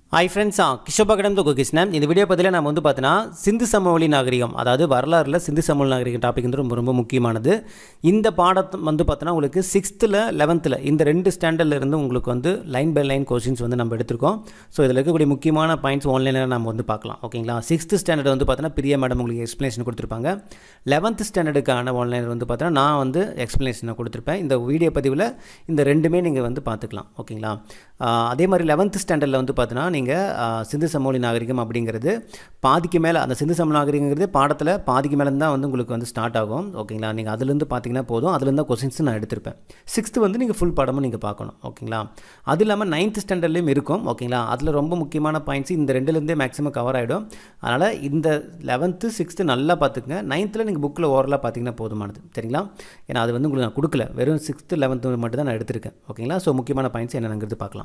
hi friends ஆ கிஷோபகடம் தொகு கிருஷ்ணன் இந்த video பதில் நம்ம வந்து பார்த்தீங்கன்னா சிந்து சமவெளி நாகரிகம் அதாவது வரலாறில் சிந்து சமவெளி நாகரிகம் டாபிக் வந்து ரொம்ப ரொம்ப முக்கியமானது இந்த பாடத்தை வந்து பார்த்தோன்னா உங்களுக்கு சிக்ஸ்த்தில் லெவன்த்தில் இந்த ரெண்டு ஸ்டாண்டர்டில் இருந்து உங்களுக்கு வந்து லைன் பை லைன் கொஷின்ஸ் வந்து நம்ம எடுத்திருக்கோம் ஸோ இதில் இருக்கக்கூடிய முக்கியமான பாயிண்ட்ஸ் ஆன்லைனில் நம்ம வந்து பார்க்கலாம் ஓகேங்களா சிக்ஸ்த்து ஸ்டாண்டர்ட் வந்து பார்த்தோன்னா பிரியா மேடம் உங்களுக்கு எக்ஸ்ப்ளனேஷன் கொடுத்துருப்பாங்க லெவன்த் ஸ்டாண்டர்டுக்கான ஆன்லைன் வந்து பார்த்தோன்னா நான் வந்து எக்ஸ்ப்ளனேஷனை கொடுத்துருப்பேன் இந்த வீடியோ பதிவில் இந்த ரெண்டுமே நீங்கள் வந்து பார்த்துக்கலாம் ஓகேங்களா ஆஹ் அதே மாதிரி லெவன்த் ஸ்டாண்டர்டில் வந்து பார்த்தீங்கன்னா நீங்கள் சிந்து சமவெளி நாகரிகம் அப்படிங்கிறது பாதிக்கு மேலே அந்த சிந்து சமவெளி நாகரிகங்கிறது பாடத்தில் பாதிக்கு மேலே தான் வந்து உங்களுக்கு வந்து ஸ்டார்ட் ஆகும் ஓகேங்களா நீங்கள் அதுலேருந்து பார்த்தீங்கன்னா போதும் அதுலேருந்து தான் கொஸ்டின்ஸ் நான் எடுத்திருப்பேன் சிக்ஸ்த்து வந்து நீங்கள் ஃபுல் படமும் நீங்கள் பார்க்கணும் ஓகேங்களா அது இல்லாமல் நைன்த் ஸ்டாண்டர்ட்லேயும் இருக்கும் ஓகேங்களா அதில் ரொம்ப முக்கியமான பாயிண்ட்ஸ் இந்த ரெண்டுலேருந்தே மேக்ஸிமம் கவர் ஆகிடும் அதனால் இந்த லெவன்த்து சிக்ஸ்த்து நல்லா பார்த்துக்குங்க நைன்த்தில் நீங்கள் புக்கில் ஓரலாக பார்த்தீங்கன்னா போதுமானது சரிங்களா ஏன்னா அது வந்து உங்களுக்கு நான் கொடுக்கல வெறும் சிக்ஸ்த்து லெவன்த்து மட்டும் தான் நான் எடுத்திருக்கேன் ஓகேங்களா ஸோ முக்கியமான பாயிண்ட்ஸ் என்னங்கிறது பார்க்கலாம்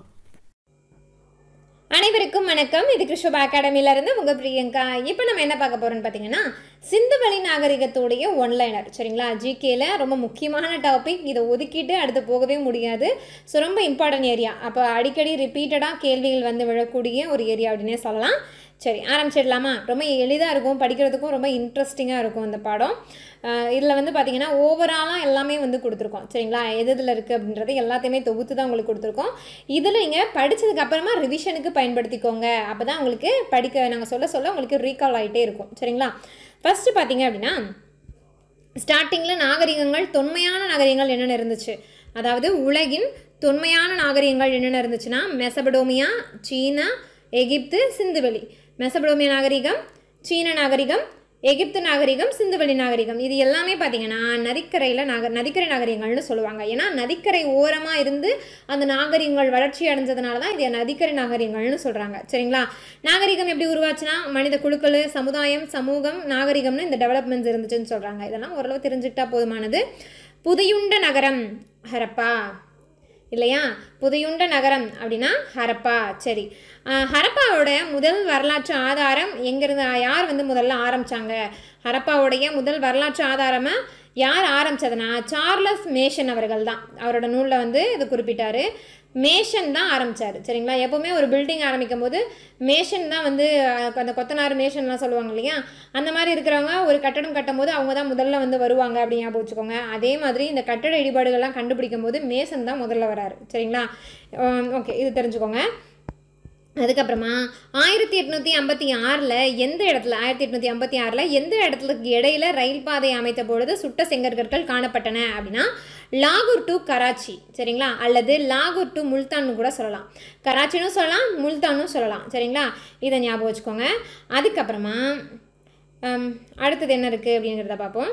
அனைவருக்கும் வணக்கம் இது கிருஷ்ணபா அகாடமில இருந்து உங்க பிரியங்கா இப்போ நம்ம என்ன பார்க்க போறோம்னு பார்த்தீங்கன்னா சிந்துவெளி நாகரிகத்துடைய ஒன்லைனர் சரிங்களா ஜிகேல ரொம்ப முக்கியமான டாபிக் இதை ஒதுக்கிட்டு அடுத்து போகவே முடியாது ஸோ ரொம்ப இம்பார்ட்டன்ட் ஏரியா அப்போ அடிக்கடி ரிப்பீட்டடாக கேள்விகள் வந்து விழக்கூடிய ஒரு ஏரியா அப்படின்னே சொல்லலாம் சரி ஆரம்பிச்சிடலாமா ரொம்ப எளிதாக இருக்கும் படிக்கிறதுக்கும் ரொம்ப இன்ட்ரெஸ்டிங்காக இருக்கும் இந்த பாடம் இதில் வந்து பார்த்தீங்கன்னா ஓவராலாக எல்லாமே வந்து கொடுத்துருக்கோம் சரிங்களா எது இதில் இருக்குது அப்படின்றது எல்லாத்தையுமே தொகுத்து தான் உங்களுக்கு கொடுத்துருக்கோம் இதில் நீங்கள் படித்ததுக்கு அப்புறமா ரிவிஷனுக்கு பயன்படுத்திக்கோங்க அப்போ தான் உங்களுக்கு படிக்க நாங்கள் சொல்ல சொல்ல உங்களுக்கு ரீகால் ஆகிட்டே இருக்கும் சரிங்களா ஃபஸ்ட்டு பார்த்தீங்க அப்படின்னா ஸ்டார்டிங்கில் நாகரிகங்கள் தொன்மையான நாகரிகங்கள் என்னென்ன இருந்துச்சு அதாவது உலகின் தொன்மையான நாகரிகங்கள் என்னென்ன இருந்துச்சுன்னா மெசபடோமியா சீனா எகிப்து சிந்துவெளி மெசபடோமியா நாகரிகம் சீன நாகரிகம் எகிப்து நாகரிகம் சிந்துவெளி நாகரிகம் இது எல்லாமே பார்த்தீங்கன்னா நதிக்கரையில் நாக நதிக்கரை நாகரிகங்கள்னு சொல்லுவாங்க ஏன்னா நதிக்கரை ஓரமாக இருந்து அந்த நாகரிகங்கள் வளர்ச்சி அடைஞ்சதுனால தான் இது நதிக்கரை நாகரிகங்கள்னு சொல்கிறாங்க சரிங்களா நாகரிகம் எப்படி உருவாச்சுன்னா மனித குழுக்கள் சமுதாயம் சமூகம் நாகரிகம்னு இந்த டெவலப்மெண்ட்ஸ் இருந்துச்சுன்னு சொல்கிறாங்க இதெல்லாம் ஓரளவு தெரிஞ்சுக்கிட்டா போதுமானது புதையுண்ட நகரம் ஹரப்பா இல்லையா புதையுண்ட நகரம் அப்படின்னா ஹரப்பா சரி ஆஹ் ஹரப்பாவோட முதல் வரலாற்று ஆதாரம் எங்கிருந்து யார் வந்து முதல்ல ஆரம்பிச்சாங்க ஹரப்பாவுடைய முதல் வரலாற்று ஆதாரமாக யார் ஆரம்பிச்சதுன்னா சார்லஸ் மேஷன் அவர்கள் தான் அவரோட நூலில் வந்து இது குறிப்பிட்டாரு மேஷன் தான் ஆரம்பித்தார் சரிங்களா எப்போவுமே ஒரு பில்டிங் ஆரம்பிக்கும் போது மேஷன் தான் வந்து அஹ், அந்த கொத்தனார் மேஷன்லாம் சொல்லுவாங்க இல்லையா அந்த மாதிரி இருக்கிறவங்க ஒரு கட்டடம் கட்டும் போது அவங்க தான் முதல்ல வந்து வருவாங்க அப்படி ஞாபகம் வச்சுக்கோங்க அதே மாதிரி இந்த கட்டட இடிபாடுகள்லாம் கண்டுபிடிக்கும் போது மேஷன் தான் முதல்ல வராரு சரிங்களா ஓகே இது தெரிஞ்சுக்கோங்க அதுக்கப்புறமா ஆயிரத்தி எட்நூற்றி ஐம்பத்தி ஆறில் எந்த இடத்துல ஆயிரத்தி எட்நூற்றி ஐம்பத்தி ஆறில் எந்த இடத்துக்கு இடையில ரயில் பாதை அமைத்த பொழுது சுட்ட செங்கற்கள் காணப்பட்டன அப்படின்னா லாகூர் டு கராச்சி சரிங்களா அல்லது லாகூர் டு முல்தான்னு கூட சொல்லலாம் கராச்சினும் சொல்லலாம் முல்தானும் சொல்லலாம் சரிங்களா இதை ஞாபகம் வச்சுக்கோங்க அதுக்கப்புறமா ஹம், அடுத்தது என்ன இருக்குது அப்படிங்கிறத பார்ப்போம்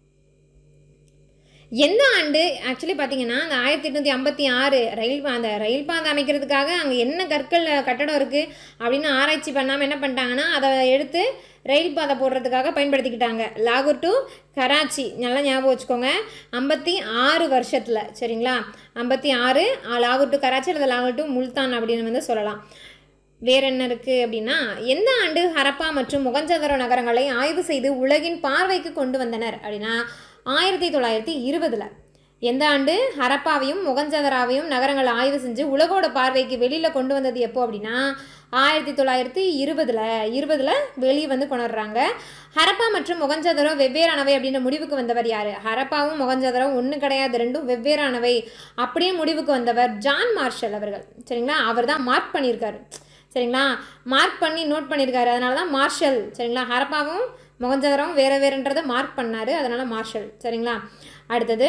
எந்த ஆண்டு ஆக்சுவலி பார்த்தீங்கன்னா அந்த ஆயிரத்தி எட்நூற்றி ஐம்பத்தி ஆறு ரயில் பா- அந்த ரயில் பாதை அமைக்கிறதுக்காக அங்கே என்ன கற்கள் கட்டடம் இருக்குது அப்படின்னு ஆராய்ச்சி பண்ணாமல் என்ன பண்ணிட்டாங்கன்னா அதை எடுத்து ரயில் பாதை போடுறதுக்காக பயன்படுத்திக்கிட்டாங்க லாகூர் டு கராச்சி நல்லா ஞாபகம் வச்சுக்கோங்க ஐம்பத்தி ஆறு வருஷத்தில் சரிங்களா ஐம்பத்தி ஆறு லாகூர் டு கராச்சி அல்லது லாகூர் டு முல்தான் அப்படின்னு வந்து சொல்லலாம் வேற என்ன இருக்குது அப்படின்னா எந்த ஆண்டு ஹரப்பா மற்றும் மொகஞ்சதரோ நகரங்களை ஆய்வு செய்து உலகின் பார்வைக்கு கொண்டு வந்தனர் அப்படின்னா ஆயிரத்தி தொள்ளாயிரத்தி இருபதில் எந்த ஆண்டு ஹரப்பாவையும் மொகஞ்சதராவையும் நகரங்களை ஆய்வு செஞ்சு உலகோட பார்வைக்கு வெளியில் கொண்டு வந்தது எப்போ அப்படின்னா ஆயிரத்தி தொள்ளாயிரத்தி இருபதில் இருபதில் வெளியே வந்து கொண்டாடுறாங்க ஹரப்பா மற்றும் மொகஞ்சதரோ வெவ்வேறானவை அப்படின்ற முடிவுக்கு வந்தவர் யார் ஹரப்பாவும் மொகஞ்சதரோ ஒன்று கிடையாது ரெண்டும் வெவ்வேறானவை அப்படியே முடிவுக்கு வந்தவர் ஜான் மார்ஷல் அவர்கள் சரிங்களா அவர் தான் மார்க் பண்ணியிருக்காரு சரிங்களா மார்க் பண்ணி நோட் பண்ணியிருக்காரு அதனால தான் மார்ஷல் சரிங்களா ஹரப்பாவும் மொகஞ்சதரம் வேற வேறுன்றதை மார்க் பண்ணாரு அதனால மார்ஷல் சரிங்களா அடுத்தது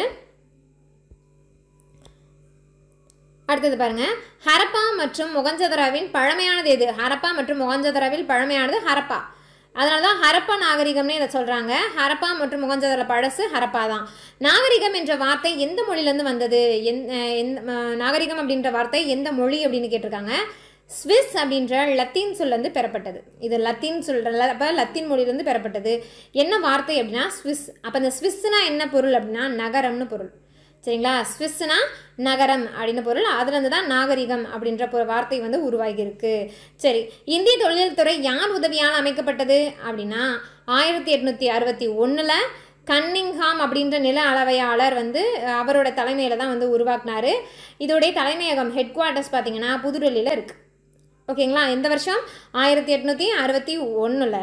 அடுத்தது பாருங்க ஹரப்பா மற்றும் மொகஞ்சதராவின் பழமையானது எது ஹரப்பா மற்றும் மொகஞ்சதராவில் பழமையானது ஹரப்பா அதனால தான் ஹரப்பா நாகரிகம்னே இதை சொல்கிறாங்க ஹரப்பா மற்றும் முகஞ்சதர பழசு ஹரப்பா தான் நாகரிகம் என்ற வார்த்தை எந்த மொழியிலேருந்து வந்தது எந் அஹ் எந்த அஹ் நாகரிகம் அப்படின்ற வார்த்தை எந்த மொழி அப்படின்னு கேட்டிருக்காங்க ஸ்விஸ் அப்படின்ற லத்தீன் சொல்லேருந்து பெறப்பட்டது இது லத்தீன் சொல்கிற அப்போ லத்தீன் மொழியிலேருந்து பெறப்பட்டது என்ன வார்த்தை அப்படின்னா ஸ்விஸ் அப்போ இந்த ஸ்விஸ்னா என்ன பொருள் அப்படின்னா நகரம்னு பொருள் சரிங்களா ஸ்விஸ்னா நகரம் அப்படின்னு பொருள் அதுலேருந்து தான் நாகரிகம் அப்படின்ற பொ- வார்த்தை வந்து உருவாகியிருக்கு சரி இந்திய தொழில்துறை யார் உதவியால் அமைக்கப்பட்டது அப்படின்னா ஆயிரத்தி எட்நூற்றி அறுபத்தி ஒன்றில் கன்னிங்ஹாம் அப்படின்ற நில அளவையாளர் வந்து அஹ், அவரோட தலைமையில் தான் வந்து உருவாக்குனாரு இதோடைய தலைமையகம் ஹெட் குவார்ட்டர்ஸ் பார்த்தீங்கன்னா புதுடெல்லியில் இருக்குது ஓகேங்களா இந்த வருஷம் ஆயிரத்தி எட்நூற்றி அறுபத்தி ஒன்றில்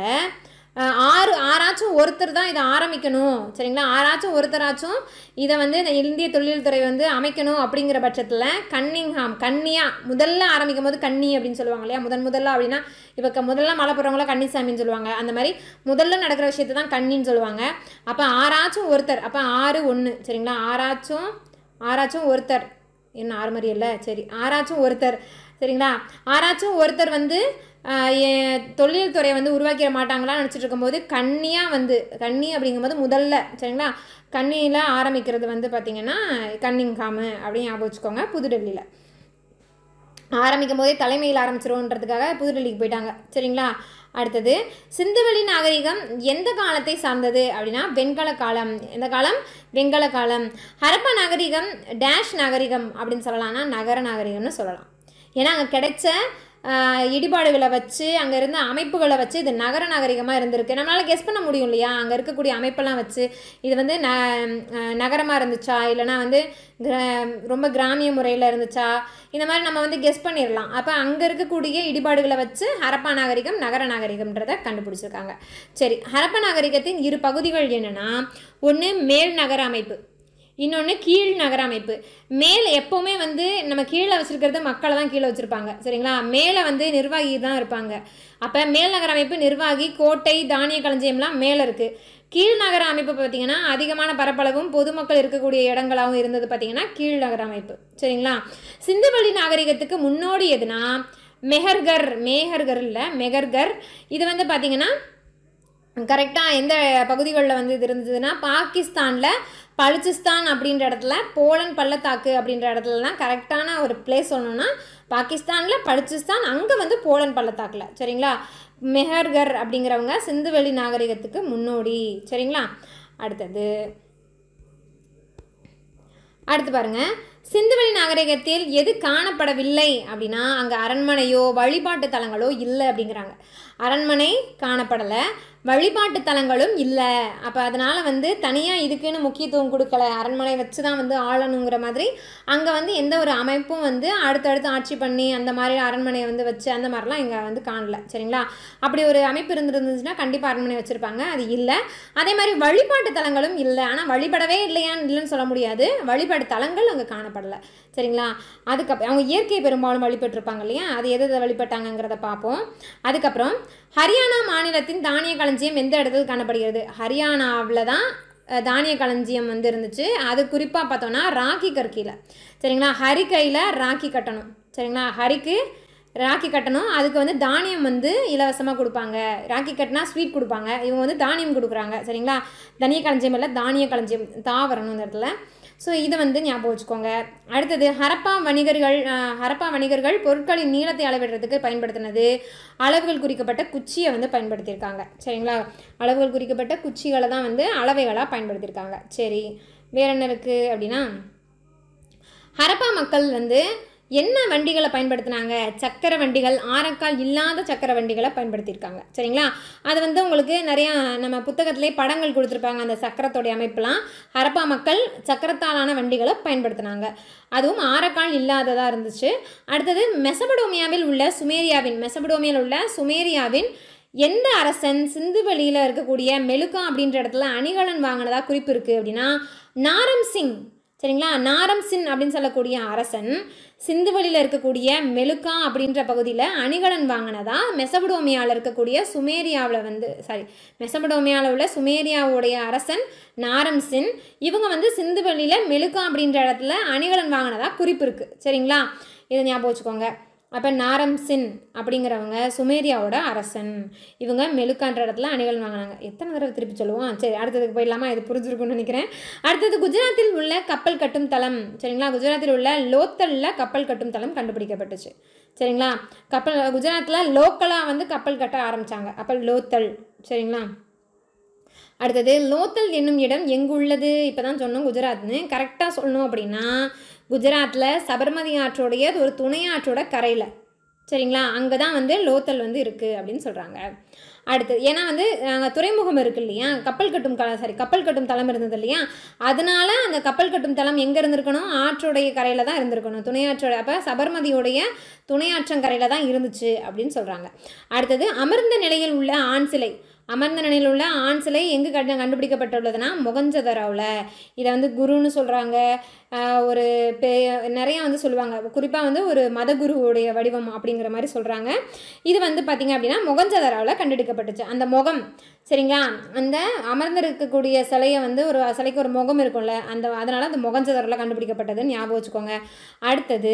ஆறு ஆறாச்சும் ஒருத்தர் தான் இதை ஆரம்பிக்கணும் சரிங்களா ஆறாச்சும் ஒருத்தராச்சும் இதை வந்து இந்த இந்திய தொழில் துறை வந்து அமைக்கணும் அப்படிங்கிற பட்சத்தில் கன்னிங்ஹாம் கன்னியா முதல்ல ஆரம்பிக்கும் போது கன்னி அப்படின்னு சொல்லுவாங்க இல்லையா முதன் முதல்ல அப்படின்னா இப்போ க- முதல்ல மலை போடுறவங்கள கன்னிசாமின்னு சொல்லுவாங்க அந்த மாதிரி முதல்ல நடக்கிற விஷயத்தை தான் கன்னின்னு சொல்லுவாங்க அப்போ ஆறாச்சும் ஒருத்தர் அப்போ ஆறு ஒன்று சரிங்களா ஆறாச்சும் ஆறாச்சும் ஒருத்தர் என்ன ஆறு மாதிரி இல்லை சரி ஆறாச்சும் ஒருத்தர் சரிங்களா ஆறாச்சும் ஒருத்தர் வந்து ஆஹ், எ- தொழில் துறையை வந்து உருவாக்கிட மாட்டாங்களான்னு நினச்சிட்டு இருக்கும்போது கன்னியாக வந்து கன்னி அப்படிங்கும்போது முதல்ல சரிங்களா கன்னியில் ஆரம்பிக்கிறது வந்து பார்த்திங்கன்னா கன்னிங்காமு அப்படின்னு ஞாபகம் வச்சுக்கோங்க புதுடெல்லியில் ஆரம்பிக்கும் போதே தலைமையில் ஆரம்பிச்சிருவோன்றதுக்காக புதுடெல்லிக்கு போயிட்டாங்க சரிங்களா அடுத்தது சிந்துவெளி நாகரிகம் எந்த காலத்தை சார்ந்தது அப்படின்னா வெண்கல காலம் எந்த காலம் வெண்கல காலம் ஹரப்பா நாகரிகம் டேஷ் நாகரிகம் அப்படின்னு சொல்லலாம்னா நகர நாகரிகம்னு சொல்லலாம் ஏன்னா அங்கே கிடைச்ச ஆஹ், இடிபாடுகளை வச்சு அங்கே இருந்த அமைப்புகளை வச்சு இது நகர நாகரிகமாக இருந்திருக்கு நம்மளால் கெஸ் பண்ண முடியும் இல்லையா அங்கே இருக்கக்கூடிய அமைப்பெல்லாம் வச்சு இது வந்து ந நகரமாக இருந்துச்சா இல்லைனா வந்து கிர- ரொம்ப கிராமிய முறையில் இருந்துச்சா இந்த மாதிரி நம்ம வந்து கெஸ் பண்ணிடலாம் அப்போ அங்கே இருக்கக்கூடிய இடிபாடுகளை வச்சு ஹரப்பா நாகரிகம் நகர நாகரிகம்ன்றதை கண்டுபிடிச்சிருக்காங்க சரி ஹரப்பா நாகரிகத்தின் இரு பகுதிகள் என்னென்னா ஒன்று மேல் நகர அமைப்பு இன்னொன்று கீழ் நகர அமைப்பு மேல் எப்போவுமே வந்து நம்ம கீழே வச்சுருக்கிறது மக்களை தான் கீழே வச்சுருப்பாங்க சரிங்களா மேலே வந்து நிர்வாகி தான் இருப்பாங்க அப்போ மேல் நகர அமைப்பு நிர்வாகி கோட்டை தானிய களஞ்சியம்லாம் மேலே இருக்குது கீழ் நகர அமைப்பு பார்த்திங்கன்னா அதிகமான பரப்பளவும் பொதுமக்கள் இருக்கக்கூடிய இடங்களாகவும் இருந்தது பார்த்திங்கன்னா கீழ் நகர அமைப்பு சரிங்களா சிந்துவெளி நாகரிகத்துக்கு முன்னோடி எதுனா மெஹர்கர் மேஹர்கர் இல்லை மெஹர்கர் இது வந்து பார்த்திங்கன்னா கரெக்டாக எந்த பகுதிகளில் வந்து இது இருந்ததுன்னா பாகிஸ்தானில் பலுச்சிஸ்தான் அப்படின்ற இடத்துல போலன் பள்ளத்தாக்கு அப்படின்ற இடத்துலலாம் கரெக்டான ஒரு பிளேஸ் சொல்லணும்னா பாகிஸ்தானில் பலுச்சிஸ்தான் அங்கே வந்து போலன் பள்ளத்தாக்கில் சரிங்களா மெஹர்கர் அப்படிங்கிறவங்க சிந்துவெளி நாகரிகத்துக்கு முன்னோடி சரிங்களா அடுத்தது அடுத்து பாருங்க சிந்துவெளி நாகரிகத்தில் எது காணப்படவில்லை அப்படின்னா அங்கே அரண்மனையோ வழிபாட்டு தலங்களோ இல்லை அப்படிங்கிறாங்க அரண்மனை காணப்படலை வழிபாட்டு தலங்களும் இல்லை அப்போ அதனால் வந்து தனியாக இதுக்குன்னு முக்கியத்துவம் கொடுக்கல அரண்மனை வச்சு தான் வந்து ஆளணுங்கிற மாதிரி அங்கே வந்து எந்த ஒரு அமைப்பும் வந்து அடுத்தடுத்து ஆட்சி பண்ணி அந்த மாதிரி அரண்மனையை வந்து வச்சு அந்த மாதிரிலாம் இங்கே வந்து காணல சரிங்களா அப்படி ஒரு அமைப்பு இருந்திருந்துச்சுன்னா கண்டிப்பாக அரண்மனை வச்சுருப்பாங்க அது இல்லை அதே மாதிரி வழிபாட்டு தலங்களும் இல்லை ஆனால் வழிபடவே இல்லையான்னு இல்லைன்னு சொல்ல முடியாது வழிபாட்டு தலங்கள் அங்கே காணப்படலை சரிங்களா அதுக்கப்புறம் அவங்க இயற்கையை பெரும்பாலும் வழிபட்டிருப்பாங்க இல்லையா அது எது எதை வழிபட்டாங்கங்கிறத பார்ப்போம் அதுக்கப்புறம் ஹரியானா மாநிலத்தின் தானிய களஞ்சியம் எந்த இடத்துல காணப்படுகிறது ஹரியானாவில் தான் அஹ், தானிய களஞ்சியம் வந்து இருந்துச்சு அது குறிப்பாக பார்த்தோன்னா ராக்கி கற்கையில் சரிங்களா ஹரி கையில் ராக்கி கட்டணும் சரிங்களா ஹரிக்கு ராக்கி கட்டணும் அதுக்கு வந்து தானியம் வந்து இலவசமாக கொடுப்பாங்க ராக்கி கட்டினா ஸ்வீட் கொடுப்பாங்க இவங்க வந்து தானியம் கொடுக்குறாங்க சரிங்களா தனிய களஞ்சியம் இல்லை தானிய களஞ்சியம் தா வரணும் இந்த இடத்துல ஸோ இதை வந்து ஞாபகம் வச்சுக்கோங்க அடுத்தது ஹரப்பா வணிகர்கள் அஹ், ஹரப்பா வணிகர்கள் பொருட்களின் நீளத்தை அளவிடுறதுக்கு பயன்படுத்தினது அளவுகள் குறிக்கப்பட்ட குச்சியை வந்து பயன்படுத்தியிருக்காங்க சரிங்களா அளவுகள் குறிக்கப்பட்ட குச்சிகளை தான் வந்து அளவைகளாக பயன்படுத்தியிருக்காங்க சரி வேற என்ன இருக்குது அப்படின்னா ஹரப்பா மக்கள் வந்து என்ன வண்டிகளை பயன்படுத்தினாங்க சக்கர வண்டிகள் ஆரக்கால் இல்லாத சக்கர வண்டிகளை பயன்படுத்தியிருக்காங்க சரிங்களா அது வந்து உங்களுக்கு நிறையா நம்ம புத்தகத்திலே படங்கள் கொடுத்துருப்பாங்க அந்த சக்கரத்தோடைய அமைப்பெல்லாம் ஹரப்பா மக்கள் சக்கரத்தாலான வண்டிகளை பயன்படுத்தினாங்க அதுவும் ஆரக்கால் இல்லாததாக இருந்துச்சு அடுத்தது மெசபடோமியாவில் உள்ள சுமேரியாவின் மெசபடோமியாவில் உள்ள சுமேரியாவின் எந்த அரசன் சிந்துவெளியில் இருக்கக்கூடிய மெலுக்கா அப்படின்ற இடத்துல அணிகலன் வாங்கினதா குறிப்பு இருக்குது அப்படின்னா நாரம் சிங் சரிங்களா நாரம் சின் அப்படின்னு சொல்லக்கூடிய அரசன் சிந்துவெளியில் இருக்கக்கூடிய மெலுக்கா அப்படின்ற பகுதியில் அணிகலன் வாங்கினதா மெசபடோமியாவில் இருக்கக்கூடிய சுமேரியாவில் வந்து சாரி மெசபடோமியாவில் உள்ள சுமேரியாவுடைய அரசன் நாரம் சின் இவங்க வந்து சிந்துவெளியில் மெலுக்கா அப்படின்ற இடத்துல அணிகலன் வாங்கினதா குறிப்பு இருக்குது சரிங்களா இதை ஞாபகம் வச்சுக்கோங்க அப்போ நாரம் சின் அப்படிங்கிறவங்க சுமேரியாவோட அரசன் இவங்க மெலுக்கான்ற இடத்துல அணிகள் வாங்கினாங்க எத்தனை தடவை திருப்பி சொல்லுவோம் சரி அடுத்ததுக்கு போயிடலாமா இது புரிஞ்சிருக்கும்னு நினைக்கிறேன் அடுத்தது குஜராத்தில் உள்ள கப்பல் கட்டும் தளம் சரிங்களா குஜராத்தில் உள்ள லோத்தலில் கப்பல் கட்டும் தளம் கண்டுபிடிக்கப்பட்டுச்சு சரிங்களா கப்பல் குஜராத்தில் லோக்கலாக வந்து கப்பல் கட்ட ஆரம்பித்தாங்க அப்போ லோத்தல் சரிங்களா அடுத்தது லோத்தல் என்னும் இடம் எங்குள்ளது இப்போ தான் சொன்னோம் குஜராத்னு கரெக்டாக சொல்லணும் அப்படின்னா குஜராத்தில் சபர்மதி ஆற்றோடைய ஒரு துணை ஆற்றோட கரையில் சரிங்களா அங்கே தான் வந்து லோத்தல் வந்து இருக்குது அப்படின்னு சொல்கிறாங்க அடுத்து ஏன்னா வந்து அங்கே துறைமுகம் இருக்கு இல்லையா கப்பல் கட்டும் க சாரி கப்பல் கட்டும் தளம் இருந்தது இல்லையா அதனால அந்த கப்பல் கட்டும் தளம் எங்கே இருந்திருக்கணும் ஆற்றுடைய கரையில் தான் இருந்திருக்கணும் துணையாற்றோட அப்போ சபர்மதியுடைய துணையாற்றங்கரையில் தான் இருந்துச்சு அப்படின்னு சொல்கிறாங்க அடுத்தது அமர்ந்த நிலையில் உள்ள ஆண் சிலை அமர்ந்த நிலையில் உள்ள ஆண் சிலை எங்கே கண்டு கண்டுபிடிக்கப்பட்டுள்ளதுன்னா மொகஞ்சதராவில் இதை வந்து குருன்னு சொல்கிறாங்க ஒரு பெ நிறையா வந்து சொல்லுவாங்க குறிப்பாக வந்து ஒரு மதகுருவுடைய வடிவம் அப்படிங்கிற மாதிரி சொல்கிறாங்க இது வந்து பார்த்திங்க அப்படின்னா மொகஞ்சதராவில் கண்டுபிடிக்கப்பட்டுச்சு அந்த முகம் சரிங்களா அந்த அமர்ந்திருக்கக்கூடிய சிலையை வந்து ஒரு சிலைக்கு ஒரு முகம் இருக்கும்ல அந்த அதனால் அந்த மொகஞ்சதரில் கண்டுபிடிக்கப்பட்டதுன்னு ஞாபகம் வச்சுக்கோங்க அடுத்தது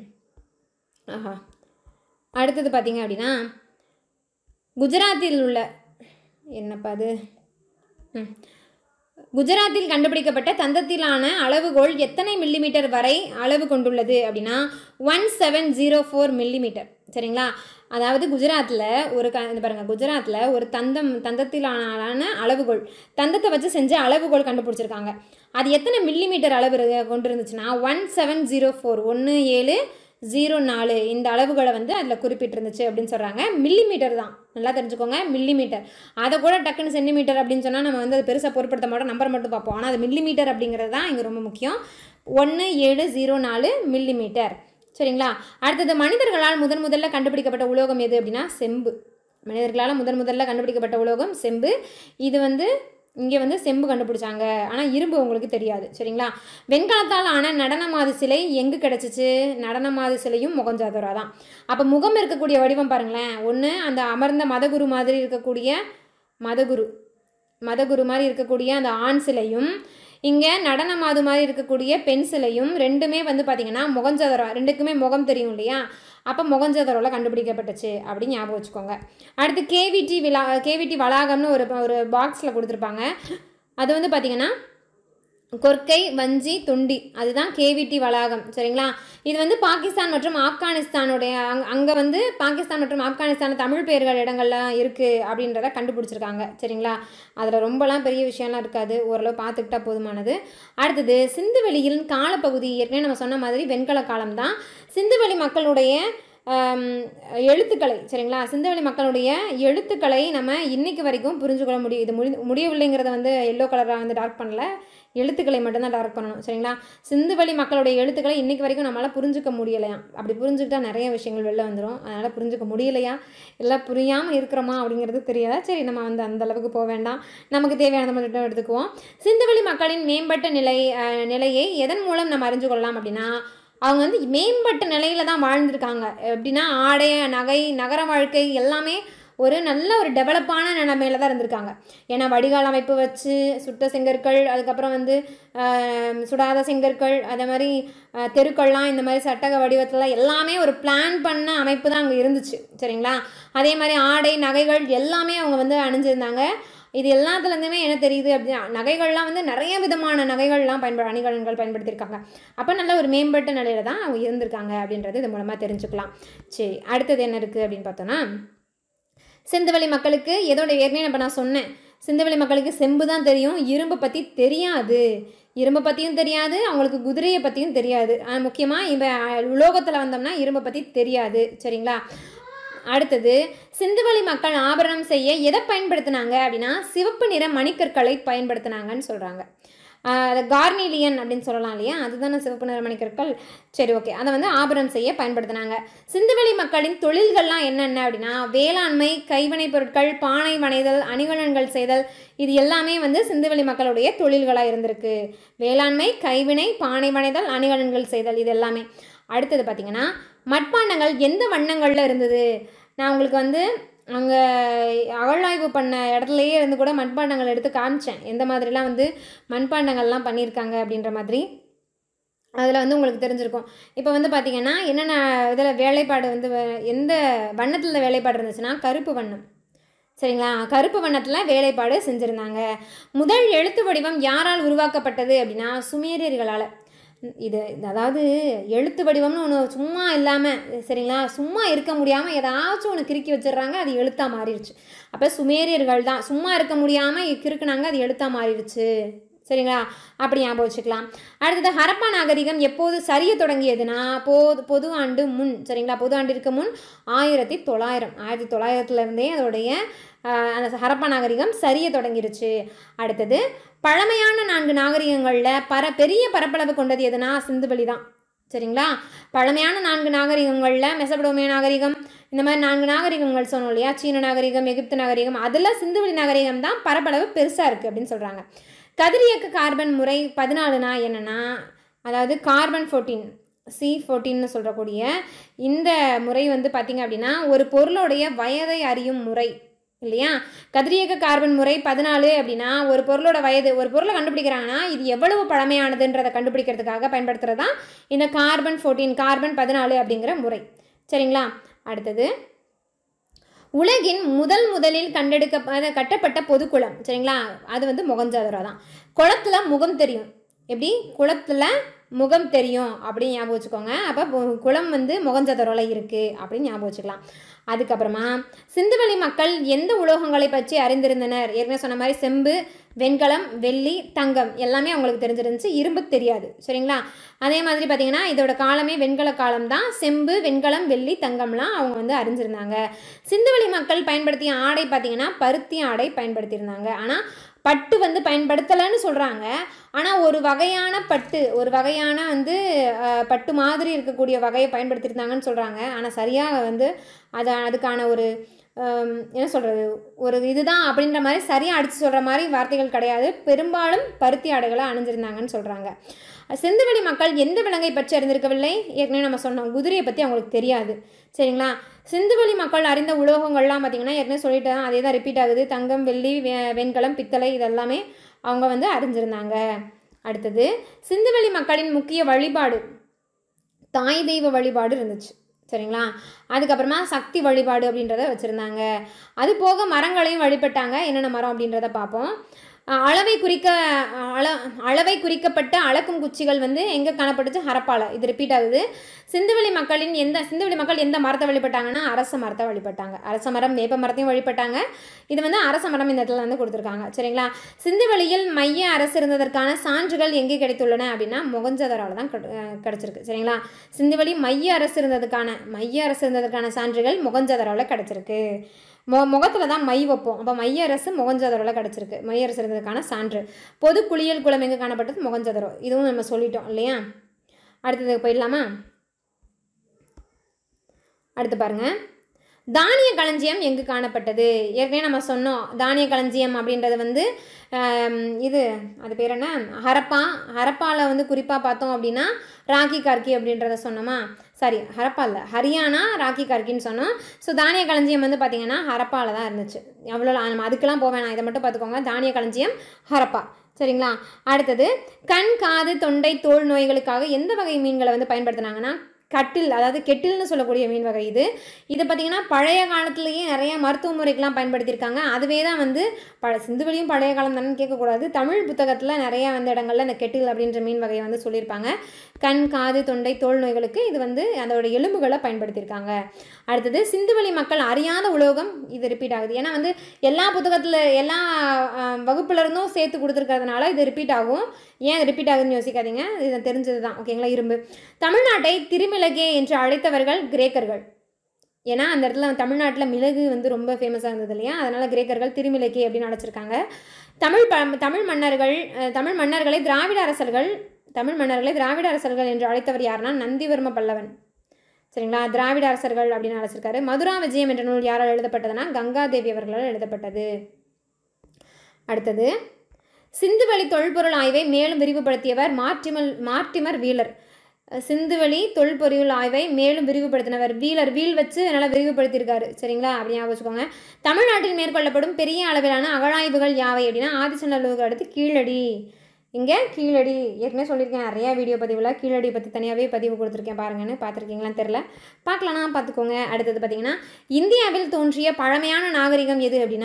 ஆஹா அடுத்தது பார்த்திங்க அப்படின்னா குஜராத்தில் உள்ள என்னப்பா அது ம் குஜராத்தில் கண்டுபிடிக்கப்பட்ட தந்தத்திலான அளவுகோல் எத்தனை மில்லிமீட்டர் வரை அளவு கொண்டுள்ளது அப்படின்னா one seven zero four millimetre சரிங்களா அதாவது குஜராத்தில் ஒரு க இந்த பாருங்கள் குஜராத்தில் ஒரு தந்தம் தந்தத்திலான அளவுகோல் தந்தத்தை வச்சு செஞ்ச அளவுகோல் கண்டுபிடிச்சிருக்காங்க அது எத்தனை மில்லிமீட்டர் அளவு இரு- கொண்டு இருந்துச்சுன்னா ஒன் செவன் ஜீரோ ஃபோர் ஒன்று ஏழு ஜீரோ நாலு இந்த அளவுகளை வந்து அதில் குறிப்பிட்டிருந்துச்சு அப்படின்னு சொல்கிறாங்க மில்லிமீட்டர் தான் நல்லா தெரிஞ்சுக்கோங்க மில்லிமீட்டர் அதை கூட டக்குன்னு சென்டிமீட்டர் அப்படின்னு சொன்னால் நம்ம வந்து அது பெருசாக பொருட்படுத்த மாட்டோம் நம்பர் மட்டும் பார்ப்போம் ஆனால் அது மில்லிமீட்டர் அப்படிங்கிறது தான் இங்கே ரொம்ப முக்கியம் ஒன்று ஏழு ஜீரோ நாலு மில்லிமீட்டர் சரிங்களா அடுத்தது மனிதர்களால் முதன் முதல்ல கண்டுபிடிக்கப்பட்ட உலோகம் எது அப்படின்னா செம்பு மனிதர்களால் முதன் முதல்ல கண்டுபிடிக்கப்பட்ட உலோகம் செம்பு இது வந்து இங்கே வந்து செம்பு கண்டுபிடிச்சாங்க ஆனால் இரும்பு உங்களுக்கு தெரியாது சரிங்களா வெண்கலத்தால் ஆன நடனமாது சிலை எங்கே கிடச்சிச்சு நடனமாது சிலையும் முகஞ்சாதுரா தான் அப்போ முகம் இருக்கக்கூடிய வடிவம் பாருங்களேன் ஒன்று அந்த அமர்ந்த மதகுரு மாதிரி இருக்கக்கூடிய மதகுரு மதகுரு மாதிரி இருக்கக்கூடிய அந்த ஆண் சிலையும் இங்கே நடன மாது மாதிரி இருக்கக்கூடிய பெண் சிலையும் ரெண்டுமே வந்து பார்த்திங்கன்னா முகஞ்சதரம் ரெண்டுக்குமே முகம் தெரியும் இல்லையா அப்போ முகஞ்சதரோவில் கண்டுபிடிக்கப்பட்டுச்சு அப்படின்னு ஞாபகம் வச்சுக்கோங்க அடுத்து கேவிடி விழா கேவிடி வளாகம்னு ஒரு ஒரு பாக்ஸில் கொடுத்துருப்பாங்க அது வந்து பார்த்திங்கன்னா கொர்க்கை வஞ்சி தொண்டி அதுதான் கேவிடி வளாகம் சரிங்களா இது வந்து பாகிஸ்தான் மற்றும் ஆப்கானிஸ்தானுடைய அங் அங்கே வந்து பாகிஸ்தான் மற்றும் ஆப்கானிஸ்தான் தமிழ் பெயர்கள் இடங்கள்லாம் இருக்குது அப்படின்றத கண்டுபிடிச்சிருக்காங்க சரிங்களா அதில் ரொம்பலாம் பெரிய விஷயம்லாம் இருக்காது ஓரளவு பார்த்துக்கிட்டா போதுமானது அடுத்தது சிந்துவெளியின் காலப்பகுதி ஏற்கனவே நம்ம சொன்ன மாதிரி வெண்கல காலம் தான் சிந்துவெளி மக்களுடைய ஆம், எழுத்துக்களை சரிங்களா சிந்துவெளி மக்களுடைய எழுத்துக்களை நம்ம இன்னைக்கு வரைக்கும் புரிஞ்சுக்கொள்ள முடியும் இது முடி முடியவில்லைங்கிறத வந்து எல்லோ கலராக வந்து டார்க் பண்ணல எழுத்துக்களை மட்டும்தான் டார்க் பண்ணணும் சரிங்களா சிந்துவெளி மக்களுடைய எழுத்துக்களை இன்னைக்கு வரைக்கும் நம்மளால் புரிஞ்சுக்க முடியலையா அப்படி புரிஞ்சுக்கிட்டா நிறைய விஷயங்கள் வெளில வந்துடும் அதனால் புரிஞ்சுக்க முடியலையா இல்லை புரியாமல் இருக்கிறோமா அப்படிங்கிறது தெரியாதா சரி நம்ம வந்து அந்த அளவுக்கு போக வேண்டாம் நமக்கு தேவையானதை மட்டும் எடுத்துக்குவோம் சிந்துவெளி மக்களின் மேம்பட்ட நிலை அஹ், நிலையை எதன் மூலம் நம்ம அறிஞ்சு கொள்ளலாம் அப்படின்னா அவங்க வந்து மேம்பட்ட நிலையில தான் வாழ்ந்திருக்காங்க எப்படின்னா ஆடை நகை நகர வாழ்க்கை எல்லாமே ஒரு நல்ல ஒரு டெவலப்பான நிலைமையில தான் இருந்திருக்காங்க ஏன்னா வடிகால் அமைப்பு வச்சு சுட்ட செங்கற்கள் அதுக்கப்புறம் வந்து ஆஹ், சுடாத செங்கற்கள் அதே மாதிரி ஆஹ், தெருக்கள்லாம் இந்த மாதிரி சட்டக வடிவத்தில் எல்லாமே ஒரு பிளான் பண்ண அமைப்பு தான் அங்கே இருந்துச்சு சரிங்களா அதே மாதிரி ஆடை நகைகள் எல்லாமே அவங்க வந்து அணிஞ்சிருந்தாங்க இது எல்லாத்துலேருந்துமே என்ன தெரியுது அப்படின்னா நகைகள்லாம் வந்து நிறைய விதமான நகைகள்லாம் பயன்பட அணிகலன்கள் பயன்படுத்தியிருக்காங்க அப்போ நல்ல ஒரு மேம்பட்ட நிலையில தான் அவங்க இருந்திருக்காங்க அப்படின்றது இது மூலமாக தெரிஞ்சுக்கலாம் சரி அடுத்தது என்ன இருக்குது அப்படின்னு பார்த்தோன்னா சிந்துவெளி மக்களுக்கு எதோட ஏற்கனவே இப்போ நான் சொன்னேன் சிந்துவெளி மக்களுக்கு செம்பு தான் தெரியும் இரும்பை பற்றி தெரியாது இரும்பை பற்றியும் தெரியாது அவங்களுக்கு குதிரையை பற்றியும் தெரியாது முக்கியமாக இப்போ உலோகத்தில் வந்தோம்னா இரும்பை பற்றி தெரியாது சரிங்களா அடுத்தது சிந்துவெளி மக்கள் ஆபரணம் செய்ய எதை பயன்படுத்தினாங்க அப்படின்னா சிவப்பு நிற மணிக்கற்களை பயன்படுத்தினாங்கன்னு சொல்கிறாங்க அது கார்னிலியன் அப்படின்னு சொல்லலாம் இல்லையா அதுதானே சிவப்பு நிற மணிக்கற்கள் சரி ஓகே அதை வந்து ஆபரணம் செய்ய பயன்படுத்தினாங்க சிந்துவெளி மக்களின் தொழில்கள்லாம் என்னென்ன அப்படின்னா வேளாண்மை கைவினைப் பொருட்கள் பானை வனைதல் அணிகலன்கள் செய்தல் இது எல்லாமே வந்து சிந்துவெளி மக்களுடைய தொழில்களாக இருந்திருக்கு வேளாண்மை கைவினை பானை வனைதல் அணிகலன்கள் செய்தல் இது எல்லாமே அடுத்தது பார்த்திங்கன்னா மட்பாண்டங்கள் எந்த வண்ணங்களில் இருந்தது நான் உங்களுக்கு வந்து அங்கே அகழாய்வு பண்ண இடத்துலையே இருந்து கூட மண்பாண்டங்கள் எடுத்து காமிச்சேன் எந்த மாதிரிலாம் வந்து மண்பாண்டங்கள்லாம் பண்ணியிருக்காங்க அப்படின்ற மாதிரி அதில் வந்து உங்களுக்கு தெரிஞ்சிருக்கும் இப்போ வந்து பார்த்திங்கன்னா என்னென்ன இதில் வேலைப்பாடு வந்து வ- எந்த வண்ணத்தில் வேலைப்பாடு இருந்துச்சுன்னா கருப்பு வண்ணம் சரிங்களா கருப்பு வண்ணத்தில் வேலைப்பாடு செஞ்சுருந்தாங்க முதல் எழுத்து வடிவம் யாரால் உருவாக்கப்பட்டது அப்படின்னா சுமேரியர்களால் இது இது அதாவது எழுத்து வடிவம்னு ஒன்று சும்மா இல்லாமல் சரிங்களா சும்மா இருக்க முடியாமல் ஏதாச்சும் ஒன்று கிறுக்கி வச்சிடுறாங்க அது எழுத்தாக மாறிடுச்சு அப்போ சுமேரியர்கள் தான் சும்மா இருக்க முடியாமல் கிறுக்குனாங்க அது எழுத்தாக மாறிடுச்சு சரிங்களா அப்படி ஞாபகம் வச்சுக்கலாம் அடுத்தது ஹரப்பா நாகரிகம் எப்போது சரிய தொடங்கியதுன்னா பொது பொது ஆண்டு முன் சரிங்களா பொது ஆண்டிற்கு முன் ஆயிரத்தி தொள்ளாயிரம் ஆயிரத்தி தொள்ளாயிரத்துலேருந்தே அதோடைய ஆஹ், அந்த ஹரப்பா நாகரிகம் சரிய தொடங்கிருச்சு அடுத்தது பழமையான நான்கு நாகரிகங்களில் பர பெரிய பரப்பளவு கொண்டது எதுனா சிந்துவெளி தான் சரிங்களா பழமையான நான்கு நாகரிகங்களில் மெசபடோமிய நாகரிகம் இந்த மாதிரி நான்கு நாகரிகங்கள் சொன்னோம் இல்லையா சீன நாகரிகம் எகிப்து நாகரிகம் அதில் சிந்துவெளி நாகரிகம் தான் பரப்பளவு பெருசாக இருக்குது அப்படின்னு சொல்கிறாங்க கதிரியக்க கார்பன் முறை பதினாலுனா என்னென்னா அதாவது கார்பன் ஃபோர்டீன் சி ஃபோர்டீன்னு சொல்கிறக்கூடிய இந்த முறை வந்து பார்த்திங்க அப்படின்னா ஒரு பொருளுடைய வயதை அறியும் முறை இல்லையா கதிரியக்க கார்பன் முறை பதினாலு அப்படின்னா ஒரு பொருளோட வயது ஒரு பொருளை கண்டுபிடிக்கிறாங்கன்னா இது எவ்வளவு பழமையானதுன்றதை கண்டுபிடிக்கிறதுக்காக பயன்படுத்துறது தான் இந்த கார்பன் ஃபோர்டீன் கார்பன் பதினாலு அப்படிங்கிற முறை சரிங்களா அடுத்தது உலகின் முதல் முதலில் கண்டெடுக்க அத கட்டப்பட்ட பொதுக்குளம் சரிங்களா அது வந்து முகஞ்சாதரா தான் குளத்துல முகம் தெரியும் எப்படி குளத்துல முகம் தெரியும் அப்படின்னு ஞாபகம் வச்சுக்கோங்க அப்போ பு- குளம் வந்து முகஞ்சதரோல இருக்குது அப்படின்னு ஞாபகம் வச்சுக்கலாம் அதுக்கப்புறமா சிந்துவெளி மக்கள் எந்த உலோகங்களை பற்றி அறிந்திருந்தனர் ஏற்கனவே சொன்ன மாதிரி செம்பு வெண்கலம் வெள்ளி தங்கம் எல்லாமே அவங்களுக்கு தெரிஞ்சிருந்துச்சு இரும்பு தெரியாது சரிங்களா அதே மாதிரி பார்த்தீங்கன்னா இதோட காலமே வெண்கல காலம் தான் செம்பு வெண்கலம் வெள்ளி தங்கம்லாம் அவங்க வந்து அறிஞ்சிருந்தாங்க சிந்துவெளி மக்கள் பயன்படுத்திய ஆடை பார்த்தீங்கன்னா பருத்தி ஆடை பயன்படுத்தியிருந்தாங்க ஆனால் பட்டு வந்து பயன்படுத்தலைன்னு சொல்கிறாங்க ஆனால் ஒரு வகையான பட்டு ஒரு வகையான வந்து அஹ், பட்டு மாதிரி இருக்கக்கூடிய வகையை பயன்படுத்தியிருந்தாங்கன்னு சொல்கிறாங்க ஆனால் சரியாக வந்து அது அதுக்கான ஒரு ஹம், என்ன சொல்கிறது ஒரு இதுதான் அப்படின்ற மாதிரி சரியாக அடித்து சொல்கிற மாதிரி வார்த்தைகள் கிடையாது பெரும்பாலும் பருத்தி ஆடைகளை அணிஞ்சிருந்தாங்கன்னு சொல்கிறாங்க சிந்துவெளி மக்கள் எந்த விலங்கை பற்றி அறிந்திருக்கவில்லை ஏற்கனவே நம்ம சொன்னோம் குதிரையை பற்றி அவங்களுக்கு தெரியாது சரிங்களா சிந்துவெளி மக்கள் அறிந்த உலோகங்கள்லாம் பார்த்திங்கன்னா ஏற்கனவே சொல்லிட்டேன் அதே தான் ரிப்பீட் ஆகுது தங்கம் வெள்ளி வெ- வெண்கலம் பித்தளை இதெல்லாமே அவங்க வந்து அறிஞ்சிருந்தாங்க அடுத்தது சிந்துவெளி மக்களின் முக்கிய வழிபாடு தாய் தெய்வ வழிபாடு இருந்துச்சு சரிங்களா அதுக்கப்புறமா சக்தி வழிபாடு அப்படின்றத வச்சுருந்தாங்க அது போக மரங்களையும் வழிபட்டாங்க என்னென்ன மரம் அப்படின்றத பார்ப்போம் அஹ் அளவை குறிக்க அஹ் அள அளவை குறிக்கப்பட்ட அளக்கும் குச்சிகள் வந்து எங்கே காணப்பட்டுச்சு ஹரப்பால இது ரிப்பீட் ஆகுது சிந்துவெளி மக்களின் எந்த சிந்துவெளி மக்கள் எந்த மரத்தை வழிபட்டாங்கன்னா அரச மரத்தை வழிபட்டாங்க அரச மரம் வேப்ப மரத்தையும் வழிபட்டாங்க இது வந்து அரச மரம் இந்த இடத்துல வந்து கொடுத்துருக்காங்க சரிங்களா சிந்துவெளியில் மைய அரசு இருந்ததற்கான சான்றுகள் எங்கே கிடைத்துள்ளன அப்படின்னா முகஞ்சதரால தான் கிடை- அஹ் கிடைச்சிருக்கு சரிங்களா சிந்துவெளி மைய அரசு இருந்ததுக்கான மைய அரசு இருந்ததற்கான சான்றுகள் முகஞ்சதரால கிடைச்சிருக்கு மொ முகத்தில் தான் மை வைப்போம் அப்போ மைய அரசு முகஞ்சதரோல கிடச்சிருக்கு மைய அரசு இருந்ததுக்கான சான்று பொது குளியல் குளம் எங்கே காணப்பட்டது முகஞ்சதரோ இதுவும் நம்ம சொல்லிட்டோம் இல்லையா அடுத்தது போயிடலாமா அடுத்து பாருங்க தானிய களஞ்சியம் எங்கு காணப்பட்டது ஏற்கனவே நம்ம சொன்னோம் தானிய களஞ்சியம் அப்படின்றது வந்து ஆம், இது அது பேர் என்ன ஹரப்பா ஹரப்பாவில் வந்து குறிப்பாக பார்த்தோம் அப்படின்னா ராக்கி கார்கி அப்படின்றத சொன்னோமா சாரி ஹரப்பா இல்லை ஹரியானா ராக்கி கார்கின்னு சொன்னோம் ஸோ தானிய களஞ்சியம் வந்து பார்த்திங்கன்னா ஹரப்பாவில் தான் இருந்துச்சு எவ்வளோ நம்ம அதுக்கெல்லாம் போக வேணாம் இதை மட்டும் பார்த்துக்கோங்க தானிய களஞ்சியம் ஹரப்பா சரிங்களா அடுத்தது கண் காது தொண்டை தோல் நோய்களுக்காக எந்த வகை மீன்களை வந்து பயன்படுத்துனாங்கன்னா கட்டில் அதாவது கெட்டில்னு சொல்லக்கூடிய மீன் வகை இது இது பார்த்திங்கன்னா பழைய காலத்துலேயே நிறைய மருத்துவ முறைக்கெலாம் பயன்படுத்தியிருக்காங்க அதுவே தான் வந்து ப சிந்துவெளியும் பழைய காலம் தானே கேட்கக்கூடாது தமிழ் புத்தகத்தில் நிறைய வந்து இடங்கள்ல இந்த கெட்டில் அப்படின்ற மீன் வகையை வந்து சொல்லியிருப்பாங்க கண் காது தொண்டை தோல் நோய்களுக்கு இது வந்து அதோட எலும்புகளை பயன்படுத்தியிருக்காங்க அடுத்தது சிந்துவெளி மக்கள் அறியாத உலோகம் இது ரிப்பீட் ஆகுது ஏன்னா வந்து எல்லா புத்தகத்தில் எல்லா ஆஹ், வகுப்புல இருந்தும் சேர்த்து கொடுத்துருக்கறதுனால இது ரிப்பீட் ஆகும் ஏன் ரிப்பீட் ஆகுதுன்னு யோசிக்காதீங்க இது தெரிஞ்சது தான் ஓகேங்களா இரும்பு தமிழ்நாட்டை திருமிளகே என்று அழைத்தவர்கள் கிரேக்கர்கள் ஏன்னா அந்த இடத்துல தமிழ்நாட்டில் மிளகு வந்து ரொம்ப ஃபேமஸாக இருந்தது இல்லையா அதனால் கிரேக்கர்கள் திருமிளகே அப்படின்னு அழைச்சிருக்காங்க தமிழ் ப தமிழ் மன்னர்கள் அஹ், தமிழ் மன்னர்களை திராவிட அரசர்கள் தமிழ் மன்னர்களை திராவிட அரசர்கள் என்று அழைத்தவர் யாருன்னா நந்திவர்ம பல்லவன் சரிங்களா திராவிட அரசர்கள் அப்படின்னு அழைச்சிருக்காரு மதுரா விஜயம் என்ற நூல் யாரால் எழுதப்பட்டதுன்னா கங்காதேவி அவர்களால் எழுதப்பட்டது அடுத்தது சிந்துவெளி தொல்பொருள் ஆய்வை மேலும் விரிவுபடுத்தியவர் மார்டிமல் மார்டிமர் வீலர் சிந்துவெளி தொல்பொருள் ஆய்வை மேலும் விரிவுபடுத்தினவர் வீலர் வீல் வச்சு நல்லா விரிவுபடுத்தியிருக்காரு சரிங்களா அப்படி ஞாபகம் வச்சுக்கோங்க தமிழ்நாட்டில் மேற்கொள்ளப்படும் பெரிய அளவிலான அகழாய்வுகள் யாவை அப்படின்னா ஆதிச்சநல்லூருக்கு அடுத்து கீழடி இங்கே கீழடி ஏற்கனவே சொல்லியிருக்கேன் நிறையா வீடியோ பதிவில் கீழடி பற்றி தனியாகவே பதிவு கொடுத்துருக்கேன் பாருங்கன்னு பார்த்துருக்கீங்களான்னு தெரில பார்க்கலனா பார்த்துக்கோங்க அடுத்தது பார்த்தீங்கன்னா இந்தியாவில் தோன்றிய பழமையான நாகரிகம் எது அப்படின்னா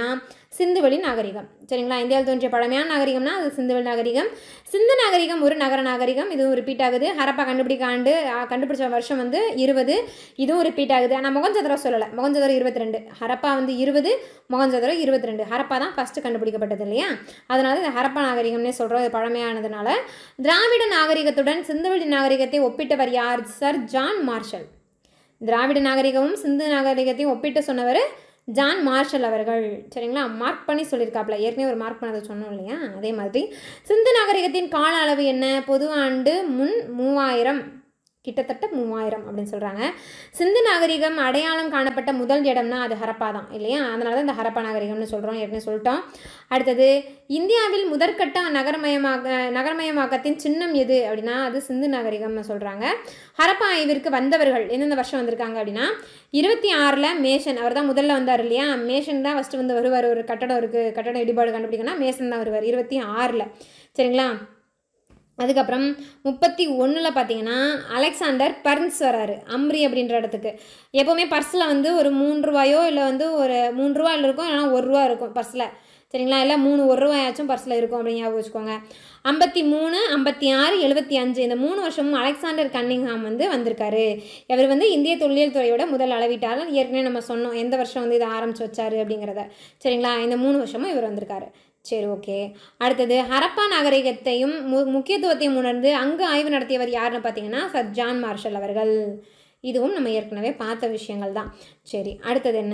சிந்துவெளி நாகரிகம் சரிங்களா இந்தியாவில் தோன்றிய பழமையான நாகரிகம்னா அது சிந்துவெளி நாகரிகம் சிந்து நாகரிகம் ஒரு நகர நாகரிகம் இதுவும் ரிப்பீட் ஆகுது ஹரப்பா கண்டுபிடிக்க ஆண்டு ஆ, கண்டுபிடிச்ச வருஷம் வந்து இருபது இதுவும் ரிப்பீட் ஆகுது ஆனால் மொகஞ்சதரம் சொல்லலை மொகஞ்சதரம் இருபத்தி ரெண்டு ஹரப்பா வந்து இருபது மொகஞ்சதரம் இருபத்தி ரெண்டு ஹரப்பா தான் ஃபஸ்ட்டு கண்டுபிடிக்கப்பட்டது இல்லையா அதனால இது ஹரப்பா நாகரிகம்னே சொல்கிறோம் இது பழமையானதுனால திராவிட நாகரிகத்துடன் சிந்துவெளி நாகரிகத்தை ஒப்பிட்டவர் யார் சர் ஜான் மார்ஷல் திராவிட நாகரிகமும் சிந்து நாகரிகத்தையும் ஒப்பிட்டு சொன்னவர் ஜான் மார்ஷல் அவர்கள் சரிங்களா மார்க் பண்ணி சொல்லியிருக்காப்புல ஏற்கனவே ஒரு மார்க் பண்ணதை சொன்னோம் இல்லையா அதே மாதிரி சிந்து நாகரிகத்தின் கால அளவு என்ன பொது ஆண்டு முன் மூவாயிரம் கிட்டத்தட்ட மூவாயிரம் அப்படின்னு சொல்கிறாங்க சிந்து நாகரிகம் அடையாளம் காணப்பட்ட முதல் இடம்னா அது ஹரப்பா தான் இல்லையா அதனால தான் இந்த ஹரப்பா நாகரிகம்னு சொல்கிறோம் ஏற்கனவே சொல்லிட்டோம் அடுத்தது இந்தியாவில் முதற்கட்ட நகரமயமாக நகரமயமாக்கத்தின் சின்னம் எது அப்படின்னா அது சிந்து நாகரிகம்னு சொல்கிறாங்க ஹரப்பா ஆய்விற்கு வந்தவர்கள் எந்தெந்த வருஷம் வந்திருக்காங்க அப்படின்னா இருபத்தி ஆறில் மேஷன் அவர் தான் முதல்ல வந்தார் இல்லையா மேஷன் தான் ஃபஸ்ட்டு வந்து வருவார் ஒரு கட்டடம் இருக்குது கட்டடம் இடிபாடு கண்டுபிடிக்கணும்னா மேஷன் தான் வருவார் இருபத்தி ஆறில் சரிங்களா அதுக்கப்புறம் முப்பத்தி ஒன்றில் பார்த்தீங்கன்னா அலெக்சாண்டர் பர்ன்ஸ் வராரு அம்ரி அப்படின்ற இடத்துக்கு எப்போவுமே பர்ஸில் வந்து ஒரு மூணு ரூபாயோ இல்லை வந்து ஒரு மூணு ரூபாயில் இருக்கும் இல்லைனா ஒரு ரூபா இருக்கும் பர்ஸில் சரிங்களா இல்லை மூணு ஒரு ரூபாயாச்சும் பர்ஸில் இருக்கும் அப்படின்னு ஞாபகம் வச்சுக்கோங்க ஐம்பத்தி மூணு ஐம்பத்தி ஆறு எழுபத்தி அஞ்சு இந்த மூணு வருஷமும் அலெக்சாண்டர் கன்னிங்ஹாம் வந்து வந்திருக்காரு இவர் வந்து இந்திய தொல்லியல் துறையோட முதல் அளவீட்டாளர் ஏற்கனவே நம்ம சொன்னோம் எந்த வருஷம் வந்து இதை ஆரம்பிச்சு வச்சாரு அப்படிங்கிறத சரிங்களா இந்த மூணு வருஷமும் இவர் வந்திருக்காரு சரி ஓகே அடுத்தது ஹரப்பா நாகரிகத்தையும் மு முக்கியத்துவத்தையும் உணர்ந்து அங்கு ஆய்வு நடத்தியவர் யாருன்னு பார்த்தீங்கன்னா சர் ஜான் மார்ஷல் அவர்கள் இதுவும் நம்ம ஏற்கனவே பார்த்த விஷயங்கள் தான் சரி அடுத்தது என்ன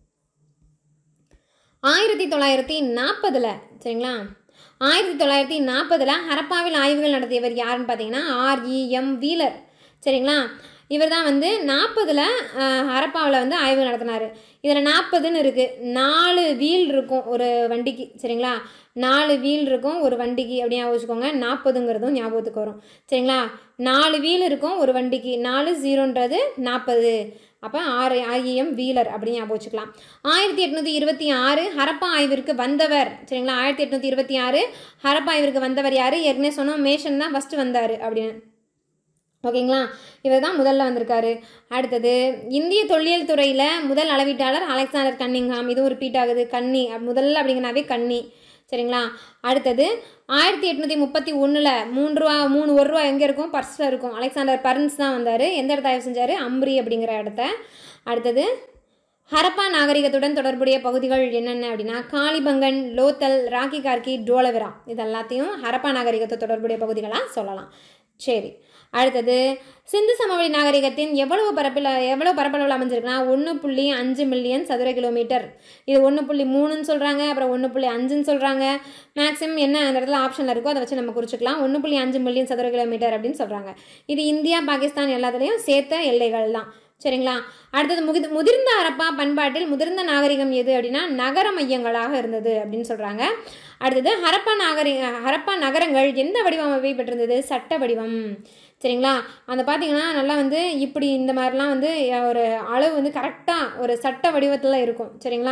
ஆயிரத்தி தொள்ளாயிரத்தி நாற்பதில் சரிங்களா ஆயிரத்தி தொள்ளாயிரத்தி நாற்பதில் ஹரப்பாவில் ஆய்வுகள் நடத்தியவர் யாருன்னு பார்த்தீங்கன்னா ஆர்இஎம் வீலர் சரிங்களா இவர் தான் வந்து நாற்பதில் ஹரப்பாவில் வந்து ஆய்வு நடத்தினார் இதில் நாற்பதுன்னு இருக்குது நாலு வீல் இருக்கும் ஒரு வண்டிக்கு சரிங்களா நாலு வீல் இருக்கும் ஒரு வண்டிக்கு அப்படி ஞாபகம் வச்சுக்கோங்க நாற்பதுங்கிறதும் ஞாபகத்துக்கு வரும் சரிங்களா நாலு வீல் இருக்கும் ஒரு வண்டிக்கு நாலு ஜீரோன்றது நாற்பது அப்போ ஆறு ஐஎம் வீலர் அப்படின்னு ஞாபகம் வச்சுக்கலாம் ஆயிரத்தி எட்நூற்றி இருபத்தி ஆறு ஹரப்பா ஆய்விற்கு வந்தவர் சரிங்களா ஆயிரத்தி எட்நூற்றி இருபத்தி ஆறு ஹரப்பா ஆய்விற்கு வந்தவர் யார் ஏற்கனவே சொன்னோம் மேஷன் தான் ஃபஸ்ட்டு வந்தார் அப்படின்னு ஓகேங்களா இவர் தான் முதல்ல வந்திருக்காரு அடுத்தது இந்திய தொல்லியல் துறையில் முதல் அளவீட்டாளர் அலெக்சாண்டர் கன்னிங்ஹாம் இதுவும் ரிப்பீட் ஆகுது கன்னி அப்~ முதல்ல அப்படிங்கனாவே கன்னி சரிங்களா அடுத்தது ஆயிரத்தி எட்நூற்றி முப்பத்தி ஒன்றில் மூணு ரூபா மூணு ஒரு ரூபா எங்கே இருக்கும் பர்ஸில் இருக்கும் அலெக்சாண்டர் பர்ன்ஸ் தான் வந்தார் எந்த இடத்த ஆய்வு செஞ்சார் அம்ரி அப்படிங்கிற இடத்த அடுத்தது ஹரப்பா நாகரிகத்துடன் தொடர்புடைய பகுதிகள் என்னென்ன அப்படின்னா காளிபங்கன் லோத்தல் ராக்கி கார்கி டோலவிரா இது எல்லாத்தையும் ஹரப்பா நாகரிகத்தை தொடர்புடைய பகுதிகளாக சொல்லலாம் சரி அடுத்தது சிந்து சமவெளி நாகரிகத்தின் எவ்வளவு பரப்பில் எவ்வளோ பரப்பளவில் அமைஞ்சிருக்குன்னா ஒன்று புள்ளி அஞ்சு மில்லியன் சதுர கிலோமீட்டர் இது ஒன்று புள்ளி மூணுன்னு சொல்கிறாங்க அப்புறம் ஒன்று புள்ளி அஞ்சுன்னு சொல்கிறாங்க மேக்ஸிமம் என்ன அந்த இடத்துல ஆப்ஷனில் இருக்கோ அதை வச்சு நம்ம குறிச்சிக்கலாம் ஒன்று புள்ளி அஞ்சு மில்லியன் சதுர கிலோமீட்டர் அப்படின்னு சொல்கிறாங்க இது இந்தியா பாகிஸ்தான் எல்லாத்துலேயும் சேர்த்த எல்லைகள் தான் சரிங்களா அடுத்தது முகிது முதிர்ந்த ஹரப்பா பண்பாட்டில் முதிர்ந்த நாகரிகம் எது அப்படின்னா நகர மையங்களாக இருந்தது அப்படின்னு சொல்கிறாங்க அடுத்தது ஹரப்பா நாகரி ஹரப்பா நகரங்கள் எந்த வடிவமைப்பை பெற்றிருந்தது சட்ட வடிவம் சரிங்களா அந்த பார்த்தீங்கன்னா நல்லா வந்து இப்படி இந்த மாதிரிலாம் வந்து ஒரு அளவு வந்து கரெக்டாக ஒரு சட்ட வடிவத்தில் இருக்கும் சரிங்களா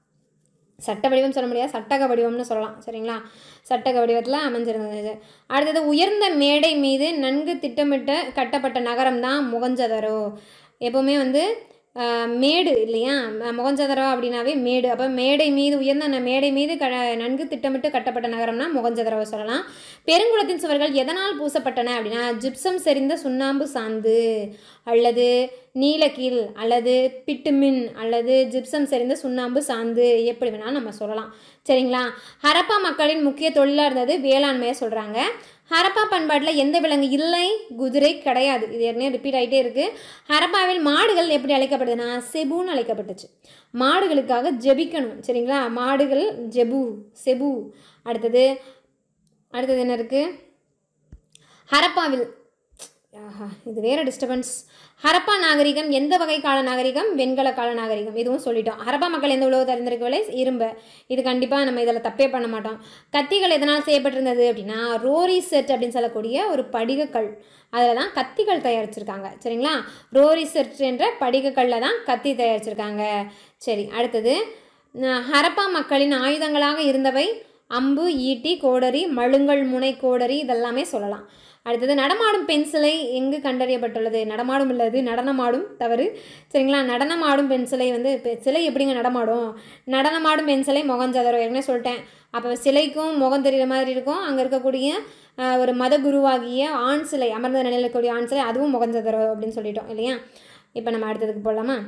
சட்ட வடிவம் சொல்ல முடியாது சட்டக வடிவம்னு சொல்லலாம் சரிங்களா சட்டக வடிவத்தில் அமைஞ்சிருந்தது அடுத்தது உயர்ந்த மேடை மீது நன்கு திட்டமிட்டு கட்டப்பட்ட நகரம் தான் முகஞ்சதரோ எப்போவுமே வந்து ஆஹ், மேடு இல்லையா ம- முகஞ்சதரோ அப்படின்னாவே மேடு அப்போ மேடை மீது உயர்ந்த ந- மேடை மீது க நன்கு திட்டமிட்டு கட்டப்பட்ட நகரம்னா முகஞ்சதரவை சொல்லலாம் பெருங்குளத்தின் சுவர்கள் எதனால் பூசப்பட்டன அப்படின்னா ஜிப்சம் செறிந்த சுண்ணாம்பு சாந்து அல்லது நீலக்கீல் அல்லது பிட்டுமின் அல்லது ஜிப்சம் செறிந்த சுண்ணாம்பு சாந்து எப்படி வேணாலும் நம்ம சொல்லலாம் சரிங்களா ஹரப்பா மக்களின் முக்கிய தொழிலாக இருந்தது வேளாண்மையை சொல்கிறாங்க ஹரப்பா பண்பாட்டில் எந்த விலங்கு இல்லை குதிரை கிடையாது இது ஏற்கனவே ரிப்பீட் ஆகிட்டே இருக்குது ஹரப்பாவில் மாடுகள் எப்படி அழைக்கப்படுதுன்னா செபுன்னு அழைக்கப்பட்டுச்சு மாடுகளுக்காக ஜெபிக்கணும் சரிங்களா மாடுகள் ஜெபு செபு அடுத்தது அடுத்தது என்ன இருக்குது ஹரப்பாவில் ஆஹா இது வேற டிஸ்டர்பன்ஸ் ஹரப்பா நாகரிகம் எந்த வகை கால நாகரிகம் வெண்கல கால நாகரிகம் இதுவும் சொல்லிட்டோம் ஹரப்பா மக்கள் எந்த உலகத்தை அறிந்திருக்கவில்லை இரும்பு இது கண்டிப்பாக நம்ம இதில் தப்பே பண்ண மாட்டோம் கத்திகள் எதனால் செய்யப்பட்டிருந்தது அப்படின்னா ரோரி செட் அப்படின்னு சொல்லக்கூடிய ஒரு படிகக்கல் அதில் தான் கத்திகள் தயாரிச்சிருக்காங்க சரிங்களா ரோரி செட் என்ற படிகக்கல்ல தான் கத்தி தயாரிச்சிருக்காங்க சரி அடுத்தது ந- ஹரப்பா மக்களின் ஆயுதங்களாக இருந்தவை அம்பு ஈட்டி கோடரி மழுங்கல் முனை கோடரி இதெல்லாமே சொல்லலாம் அடுத்தது நடமாடும் பெண் சிலை எங்கு கண்டறியப்பட்டுள்ளது நடமாடும் இல்லது நடனமாடும் தவறு சரிங்களா நடனமாடும் பெண் சிலை வந்து பெ- சிலை எப்படிங்க நடமாடும் நடனமாடும் பெண் சிலை மொகஞ்சதரோ ஏற்கனவே சொல்லிட்டேன் அப்போ சிலைக்கும் முகம் தெரிகிற மாதிரி இருக்கும் அங்கே இருக்கக்கூடிய ஆஹ், ஒரு மத குருவாகிய ஆண் சிலை அமர்ந்த நிலையில் இருக்கக்கூடிய ஆண் சிலை அதுவும் முகஞ்சதரோ அப்படின்னு சொல்லிட்டோம் இல்லையா இப்போ நம்ம அடுத்ததுக்கு போகலாமா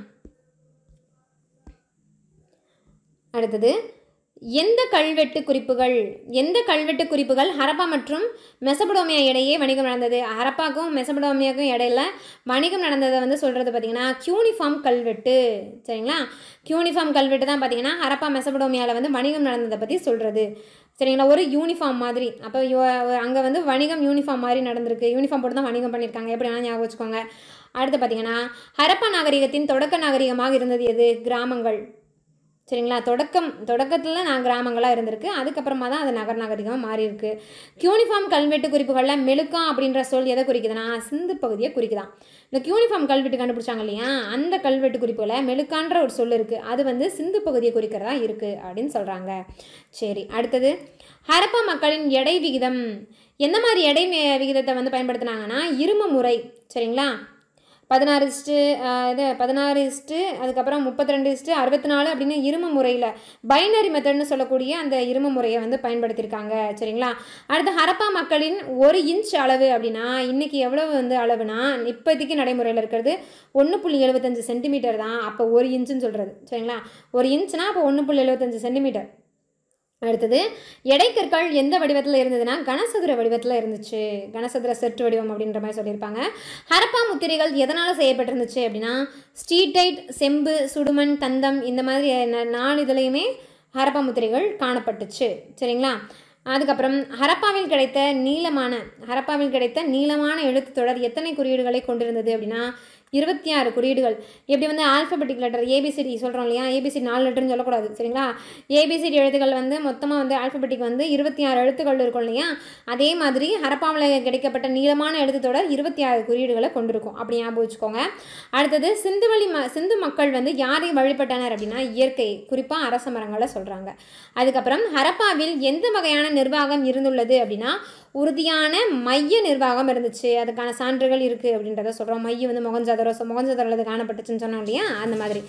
அடுத்தது எந்த கல்வெட்டு குறிப்புகள் எந்த கல்வெட்டு குறிப்புகள் ஹரப்பா மற்றும் மெசபடோமியா இடையே வணிகம் நடந்தது ஹரப்பாக்கும் மெசபடோமியாக்கும் இடையில வணிகம் நடந்ததை வந்து சொல்கிறது பார்த்தீங்கன்னா கியூனிஃபார்ம் கல்வெட்டு சரிங்களா கியூனிஃபார்ம் கல்வெட்டு தான் பார்த்தீங்கன்னா ஹரப்பா மெசபடோமியாவில் வந்து வணிகம் நடந்ததை பற்றி சொல்கிறது சரிங்களா ஒரு யூனிஃபார்ம் மாதிரி அப்போ அங்கே வந்து வணிகம் யூனிஃபார்ம் மாதிரி நடந்திருக்கு யூனிஃபார்ம் போட்டு தான் வணிகம் பண்ணியிருக்காங்க எப்படி வேணால் ஞாபகம் வச்சுக்கோங்க அடுத்து பார்த்தீங்கன்னா ஹரப்பா நாகரிகத்தின் தொடக்க நாகரிகமாக இருந்தது எது கிராமங்கள் சரிங்களா தொடக்கம் தொடக்கத்தில் நான் கிராமங்களாக இருந்திருக்கு அதுக்கப்புறமா தான் அது நகர் நாகரிகமாக மாறி இருக்கு யூனிஃபார்ம் கல்வெட்டு குறிப்புகளில் மெழுக்கா அப்படின்ற சொல் எதை குறிக்குதுன்னா சிந்து பகுதியை குறிக்குதான் இந்த யூனிஃபார்ம் கல்வெட்டு கண்டுபிடிச்சாங்க இல்லையா அந்த கல்வெட்டு குறிப்புகளை மெழுக்கான்ற ஒரு சொல் இருக்குது அது வந்து சிந்து பகுதியை குறிக்கிறதா இருக்குது அப்படின்னு சொல்கிறாங்க சரி அடுத்தது ஹரப்பா மக்களின் எடை விகிதம் எந்த மாதிரி எடை மே- விகிதத்தை வந்து பயன்படுத்துனாங்கன்னா இரும முறை சரிங்களா பதினாறு இஸ்ட்டு இது பதினாறு இஸ்ட்டு அதுக்கப்புறம் முப்பத்தி ரெண்டு இஸ்ட்டு அறுபத்தி நாலு அப்படின்னு இரும முறையில் பைனரி மெத்தட்னு சொல்லக்கூடிய அந்த இரும முறையை வந்து பயன்படுத்தியிருக்காங்க சரிங்களா அடுத்து ஹரப்பா மக்களின் ஒரு இன்ச் அளவு அப்படின்னா இன்னைக்கு எவ்வளவு வந்து அளவுனா இப்போதைக்கு நடைமுறையில் இருக்கிறது ஒன்று புள்ளி எழுபத்தஞ்சு சென்டிமீட்டர் தான் அப்போ ஒரு இன்ச்சுன்னு சொல்கிறது சரிங்களா ஒரு இன்ச்னா அப்போ ஒன்று புள்ளி எழுபத்தஞ்சு சென்டிமீட்டர் அடுத்தது எடைக்கற்கள் எந்த வடிவத்தில் இருந்ததுன்னா கனசதுர வடிவத்தில் இருந்துச்சு கனசதுர செட்டு வடிவம் அப்படின்ற மாதிரி சொல்லியிருப்பாங்க ஹரப்பா முத்திரைகள் எதனால் செய்யப்பட்டிருந்துச்சு அப்படின்னா ஸ்டீடைட் செம்பு சுடுமண் தந்தம் இந்த மாதிரி ந- நாலு இதுலேயுமே ஹரப்பா முத்திரைகள் காணப்பட்டுச்சு சரிங்களா அதுக்கப்புறம் ஹரப்பாவில் கிடைத்த நீளமான ஹரப்பாவில் கிடைத்த நீளமான எழுத்துத் தொடர் எத்தனை குறியீடுகளை கொண்டிருந்தது அப்படின்னா இருபத்தி ஆறு குறியீடுகள் எப்படி வந்து ஆல்ஃபபெட்டிக் லெட்டர் ஏபிசிடி சொல்கிறோம் இல்லையா ஏபிசிடி நாலு லெட்டர்னு சொல்லக்கூடாது சரிங்களா ஏபிசிடி எழுத்துக்கள் வந்து மொத்தமாக வந்து ஆல்ஃபபெட்டிக் வந்து இருபத்தி ஆறு எழுத்துக்கள் இருக்கும் இல்லையா அதே மாதிரி ஹரப்பாவில் கிடைக்கப்பட்ட நீளமான எழுத்துத்தொடர் இருபத்தி ஆறு குறியீடுகளை கொண்டிருக்கும் அப்படி ஞாபகம் வச்சுக்கோங்க அடுத்தது சிந்துவெளி ம சிந்து மக்கள் வந்து யாரை வழிபட்டனர் அப்படின்னா இயற்கை குறிப்பாக அரச மரங்களை சொல்கிறாங்க அதுக்கப்புறம் ஹரப்பாவில் எந்த வகையான நிர்வாகம் இருந்துள்ளது அப்படின்னா உறுதியான மைய நிர்வாகம் இருந்துச்சு அதுக்கான சான்றுகள் இருக்குது அப்படின்றத சொல்கிறோம் மைய வந்து மொகஞ்சதரோ மொகஞ்சதரோல அது காணப்பட்டுச்சுன்னு சொன்னோம் இல்லையா அந்த மாதிரி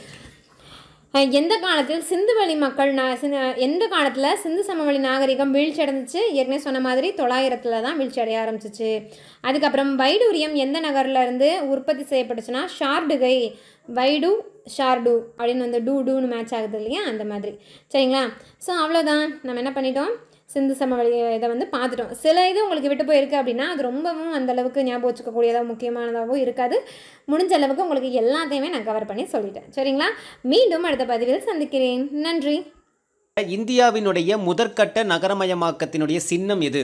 அஹ் எந்த காலத்தில் சிந்துவெளி மக்கள் நா சிந்து- எந்த காலத்தில் சிந்து சமவெளி நாகரிகம் வீழ்ச்சி அடைஞ்சிச்சு ஏற்கனவே சொன்ன மாதிரி தொள்ளாயிரத்தில் தான் வீழ்ச்சி அடைய ஆரம்பிச்சிச்சு அதுக்கப்புறம் வைடூரியம் எந்த நகர்ல இருந்து உற்பத்தி செய்யப்பட்டுச்சுன்னா ஷார்டுகை வைடு ஷார்டு அப்படின்னு வந்து டூ டூன்னு மேட்ச் ஆகுது இல்லையா அந்த மாதிரி சரிங்களா ஸோ அவ்வளோதான் நம்ம என்ன பண்ணிட்டோம் சிந்து சமவெளி இதை வந்து பார்த்துட்டோம் சில இது உங்களுக்கு விட்டு போயிருக்கு அப்படின்னா அது ரொம்பவும் அந்த அளவுக்கு ஞாபகம் வச்சுக்கக்கூடியதாக முக்கியமானதாகவும் இருக்காது முடிஞ்ச அளவுக்கு உங்களுக்கு எல்லாத்தையுமே நான் கவர் பண்ணி சொல்லிட்டேன் சரிங்களா மீண்டும் அடுத்த பதிவில் சந்திக்கிறேன் நன்றி இந்தியாவினுடைய முதற்கட்ட நகரமயமாக்கத்தினுடைய சின்னம் எது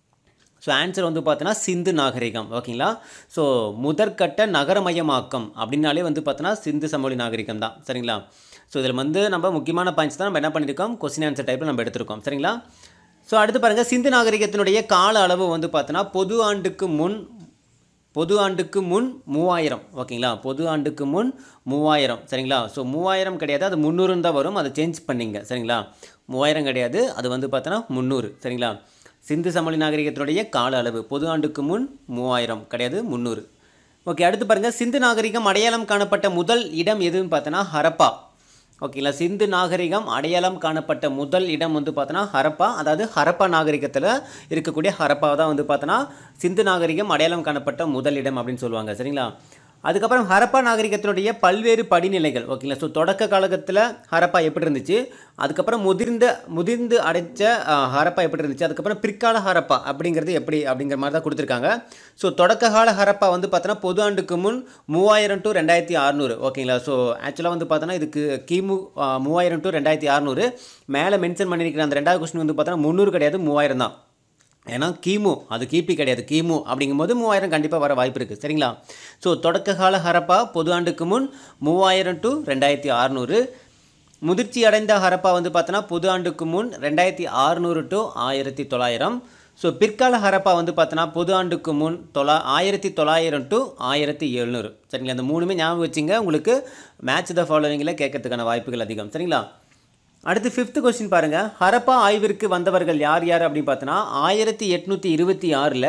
ஸோ ஆன்சர் வந்து பார்த்தோன்னா சிந்து நாகரிகம் ஓகேங்களா ஸோ முதற்கட்ட நகரமயமாக்கம் அப்படின்னாலே வந்து பார்த்தோன்னா சிந்து சமவெளி நாகரிகம் தான் சரிங்களா ஸோ இதில் வந்து நம்ம முக்கியமான பாயிண்ட்ஸ் தான் நம்ம என்ன பண்ணியிருக்கோம் கொஸ்டின் ஆன்சர் டைப்பில் நம்ம எடுத்திருக்கோம் சரிங்களா ஸோ அடுத்து பாருங்கள் சிந்து நாகரிகத்தினுடைய கால அளவு வந்து பார்த்தோன்னா பொது ஆண்டுக்கு முன் பொது ஆண்டுக்கு முன் மூவாயிரம் ஓகேங்களா பொது ஆண்டுக்கு முன் மூவாயிரம் சரிங்களா ஸோ மூவாயிரம் கிடையாது அது முந்நூறுன்னு தான் வரும் அதை சேஞ்ச் பண்ணிங்க சரிங்களா மூவாயிரம் கிடையாது அது வந்து பார்த்தோன்னா முந்நூறு சரிங்களா சிந்து சமவெளி நாகரிகத்தினுடைய கால அளவு பொது ஆண்டுக்கு முன் மூவாயிரம் கிடையாது முந்நூறு ஓகே அடுத்து பாருங்கள் சிந்து நாகரிகம் அடையாளம் காணப்பட்ட முதல் இடம் எதுன்னு பார்த்தோன்னா ஹரப்பா ஓகேங்களா சிந்து நாகரிகம் அடையாளம் காணப்பட்ட முதல் இடம் வந்து பார்த்தோன்னா ஹரப்பா அதாவது ஹரப்பா நாகரிகத்தில் இருக்கக்கூடிய ஹரப்பா தான் வந்து பார்த்தோன்னா சிந்து நாகரிகம் அடையாளம் காணப்பட்ட முதல் இடம் அப்படின்னு சொல்லுவாங்க சரிங்களா அதுக்கப்புறம் ஹரப்பா நாகரிகத்தினுடைய பல்வேறு படிநிலைகள் ஓகேங்களா ஸோ தொடக்க காலகட்டத்தில் ஹரப்பா எப்படி இருந்துச்சு அதுக்கப்புறம் முதிர்ந்த முதிர்ந்து அடைச்ச அஹ், ஹரப்பா எப்படி இருந்துச்சு அதுக்கப்புறம் பிற்கால ஹரப்பா அப்படிங்கிறது எப்படி அப்படிங்கிற மாதிரி தான் கொடுத்துருக்காங்க ஸோ தொடக்க கால ஹரப்பா வந்து பார்த்தோன்னா பொது ஆண்டுக்கு முன் மூவாயிரம் டு ரெண்டாயிரத்தி அறநூறு ஓகேங்களா ஸோ ஆக்சுவலாக வந்து பார்த்தோன்னா இதுக்கு கிமு அஹ், மூவாயிரம் டு ரெண்டாயிரத்தி அறநூறு மேலே மென்ஷன் பண்ணியிருக்கிற அந்த ரெண்டாவது கொஸ்டின் வந்து பார்த்தோன்னா முந்நூறு கிடையாது மூவாயிரம் தான் ஏன்னா கிமு அது கிபி கிடையாது கிமு அப்படிங்கும்போது மூவாயிரம் கண்டிப்பாக வர வாய்ப்பு இருக்குது சரிங்களா ஸோ தொடக்க கால ஹரப்பா பொது ஆண்டுக்கு முன் மூவாயிரம் டு ரெண்டாயிரத்தி அறநூறு முதிர்ச்சி அடைந்த ஹரப்பா வந்து பார்த்தோன்னா பொது ஆண்டுக்கு முன் ரெண்டாயிரத்தி அறுநூறு டு ஆயிரத்தி தொள்ளாயிரம் ஸோ பிற்கால ஹரப்பா வந்து பார்த்தோன்னா பொது ஆண்டுக்கு முன் தொள்ளா ஆயிரத்தி தொள்ளாயிரம் டு ஆயிரத்தி எழுநூறு சரிங்களா இந்த மூணுமே ஞாபகம் வச்சுங்க உங்களுக்கு மேட்ச் த ஃபாலோவிங்கில் கேட்கறதுக்கான வாய்ப்புகள் அதிகம் சரிங்களா அடுத்து ஃபிஃப்த் கொஸ்டின் பாருங்கள் ஹரப்பா ஆய்விற்கு வந்தவர்கள் யார் யார் அப்படின்னு பார்த்தோன்னா ஆயிரத்தி எட்நூற்றி இருபத்தி ஆறில்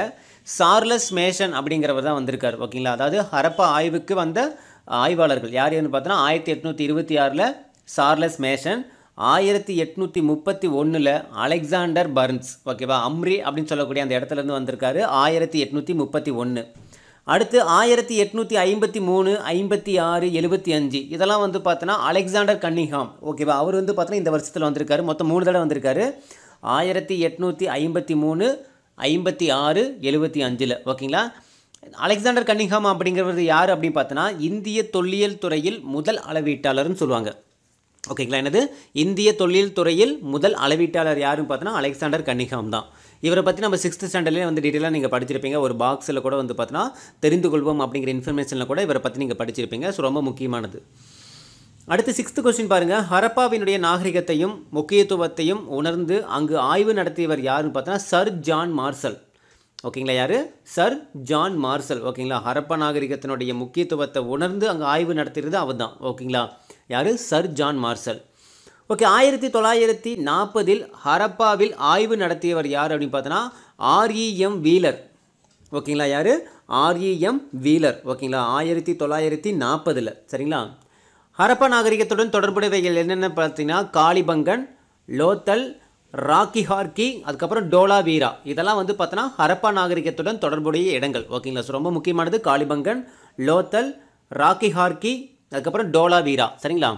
சார்லஸ் மேஷன் அப்படிங்கிறவர் தான் வந்திருக்கார் ஓகேங்களா அதாவது ஹரப்பா ஆய்வுக்கு வந்த ஆய்வாளர்கள் யார் யாருன்னு பார்த்தோன்னா ஆயிரத்தி எட்நூற்றி இருபத்தி ஆறில் சார்லஸ் மேஷன் ஆயிரத்தி எட்நூற்றி முப்பத்தி ஒன்றில் அலெக்சாண்டர் பர்ன்ஸ் ஓகேவா அம்ரி அப்படின்னு சொல்லக்கூடிய அந்த இடத்துல இருந்து வந்திருக்காரு ஆயிரத்தி எட்நூற்றி முப்பத்தி ஒன்று அடுத்து ஆயிரத்தி எட்நூற்றி ஐம்பத்தி மூணு ஐம்பத்தி ஆறு எழுபத்தி அஞ்சு இதெல்லாம் வந்து பார்த்தோன்னா அலெக்சாண்டர் கன்னிஹாம் ஓகேவா அவர் வந்து பார்த்தோன்னா இந்த வருஷத்தில் வந்திருக்காரு மொத்தம் மூணு தடவை வந்திருக்காரு ஆயிரத்தி எட்நூற்றி ஐம்பத்தி மூணு ஐம்பத்தி ஆறு எழுபத்தி அஞ்சில் ஓகேங்களா அலெக்சாண்டர் கன்னிஹாம் அப்படிங்கிறது யார் அப்படின்னு பார்த்தோன்னா இந்திய தொல்லியல் துறையில் முதல் அளவீட்டாளர்னு சொல்லுவாங்க ஓகேங்களா என்னது இந்திய தொழில் துறையில் முதல் அளவீட்டாளர் யாருன்னு பார்த்தோன்னா அலெக்சாண்டர் கன்னிகாம் தான் இவரை பற்றி நம்ம சிக்ஸ்த் ஸ்டாண்டர்ட்லேயே வந்து டீட்டெயிலாக நீங்கள் படிச்சிருப்பீங்க ஒரு பாக்ஸில் கூட வந்து பார்த்தோன்னா தெரிந்து கொள்வோம் அப்படிங்கிற இன்ஃபர்மேஷனில் கூட இவரை பற்றி நீங்கள் படிச்சிருப்பீங்க ஸோ ரொம்ப முக்கியமானது அடுத்து சிக்ஸ்த் கொஸ்டின் பாருங்கள் ஹரப்பாவினுடைய நாகரிகத்தையும் முக்கியத்துவத்தையும் உணர்ந்து அங்கு ஆய்வு நடத்தியவர் யாருன்னு பார்த்தோன்னா சர் ஜான் மார்சல் ஓகேங்களா யார் சர் ஜான் மார்சல் ஓகேங்களா ஹரப்பா நாகரிகத்தினுடைய முக்கியத்துவத்தை உணர்ந்து அங்கே ஆய்வு நடத்துகிறது அவர் தான் ஓகேங்களா யார் சர் ஜான் மார்சல் ஓகே ஆயிரத்தி தொள்ளாயிரத்தி நாற்பதில் ஹரப்பாவில் ஆய்வு நடத்தியவர் யார் அப்படின்னு பார்த்தோன்னா ஆர்இஎம் வீலர் ஓகேங்களா யார் ஆர்இஎம் வீலர் ஓகேங்களா ஆயிரத்தி தொள்ளாயிரத்தி நாற்பதில் சரிங்களா ஹரப்பா நாகரிகத்துடன் தொடர்புடையவைகள் என்னென்ன பார்த்தீங்கன்னா காளிபங்கன் லோத்தல் ராக்கி ஹார்கி அதுக்கப்புறம் டோலா வீரா இதெல்லாம் வந்து பார்த்தோன்னா ஹரப்பா நாகரிகத்துடன் தொடர்புடைய இடங்கள் ஓகேங்களா ஸோ ரொம்ப முக்கியமானது காளிபங்கன் லோத்தல் ராக்கி ஹார்கி அதுக்கப்புறம் டோலா வீரா சரிங்களா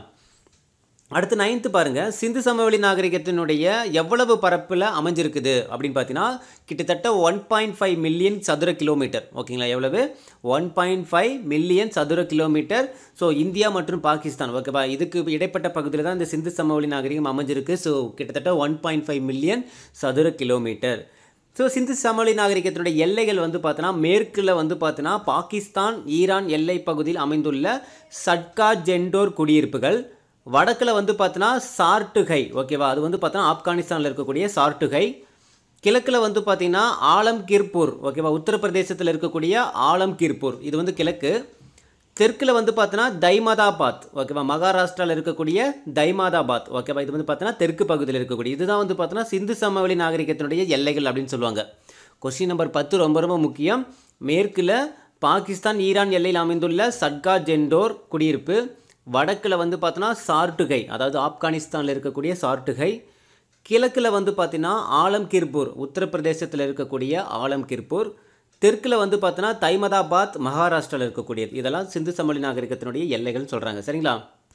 அடுத்து நைன்த்து பாருங்கள் சிந்து சமவெளி நாகரிகத்தினுடைய எவ்வளவு பரப்பில் அமைஞ்சிருக்குது அப்படின்னு பார்த்தீங்கன்னா கிட்டத்தட்ட ஒன் பாயிண்ட் ஃபைவ் மில்லியன் சதுர கிலோமீட்டர் ஓகேங்களா எவ்வளவு ஒன் பாயிண்ட் ஃபைவ் மில்லியன் சதுர கிலோமீட்டர் ஸோ இந்தியா மற்றும் பாகிஸ்தான் ஓகேவா இதுக்கு இடைப்பட்ட பகுதியில் தான் இந்த சிந்து சமவெளி நாகரிகம் அமைஞ்சிருக்கு ஸோ கிட்டத்தட்ட ஒன் பாயிண்ட் ஃபைவ் மில்லியன் சதுர கிலோமீட்டர் ஸோ சிந்து சமவெளி நாகரிகத்தினுடைய எல்லைகள் வந்து பார்த்தோன்னா மேற்கில் வந்து பார்த்தோன்னா பாகிஸ்தான் ஈரான் எல்லை பகுதியில் அமைந்துள்ள சட்கா ஜெண்டோர் குடியிருப்புகள் வடக்கில் வந்து பார்த்தோன்னா சார்ட்டுகை ஓகேவா அது வந்து பார்த்தோன்னா ஆப்கானிஸ்தானில் இருக்கக்கூடிய சார்ட்டுகை கிழக்கில் வந்து பார்த்தீங்கன்னா ஆலம்கீர்பூர் ஓகேவா உத்தரப்பிரதேசத்தில் இருக்கக்கூடிய ஆலம்கீர்பூர் இது வந்து கிழக்கு தெற்கில் வந்து பார்த்தோன்னா தைமாதாபாத் ஓகேவா மகாராஷ்டிராவில் இருக்கக்கூடிய தைமாதாபாத் ஓகேவா இது வந்து பார்த்தோன்னா தெற்கு பகுதியில் இருக்கக்கூடிய இதுதான் வந்து பார்த்தோன்னா சிந்து சமவெளி நாகரிகத்தினுடைய எல்லைகள் அப்படின்னு சொல்லுவாங்க கொஸ்டின் நம்பர் பத்து ரொம்ப ரொம்ப முக்கியம் மேற்கில் பாகிஸ்தான் ஈரான் எல்லையில் அமைந்துள்ள சட்கா ஜெண்டோர் குடியிருப்பு வடக்கில் வந்து பார்த்தோன்னா சார்ட்டுகை அதாவது ஆப்கானிஸ்தானில் இருக்கக்கூடிய சார்ட்டுகை கிழக்கில் வந்து பார்த்தீங்கன்னா ஆலம்கீர்பூர் உத்தரப்பிரதேசத்தில் இருக்கக்கூடிய ஆலம்கீர்பூர் தெற்கில் வந்து பார்த்தோன்னா தைமதாபாத் மகாராஷ்டிராவில் இருக்கக்கூடியது இதெல்லாம் சிந்து சமவெளி நாகரிகத்தினுடைய எல்லைகள் சொல்கிறாங்க சரிங்களா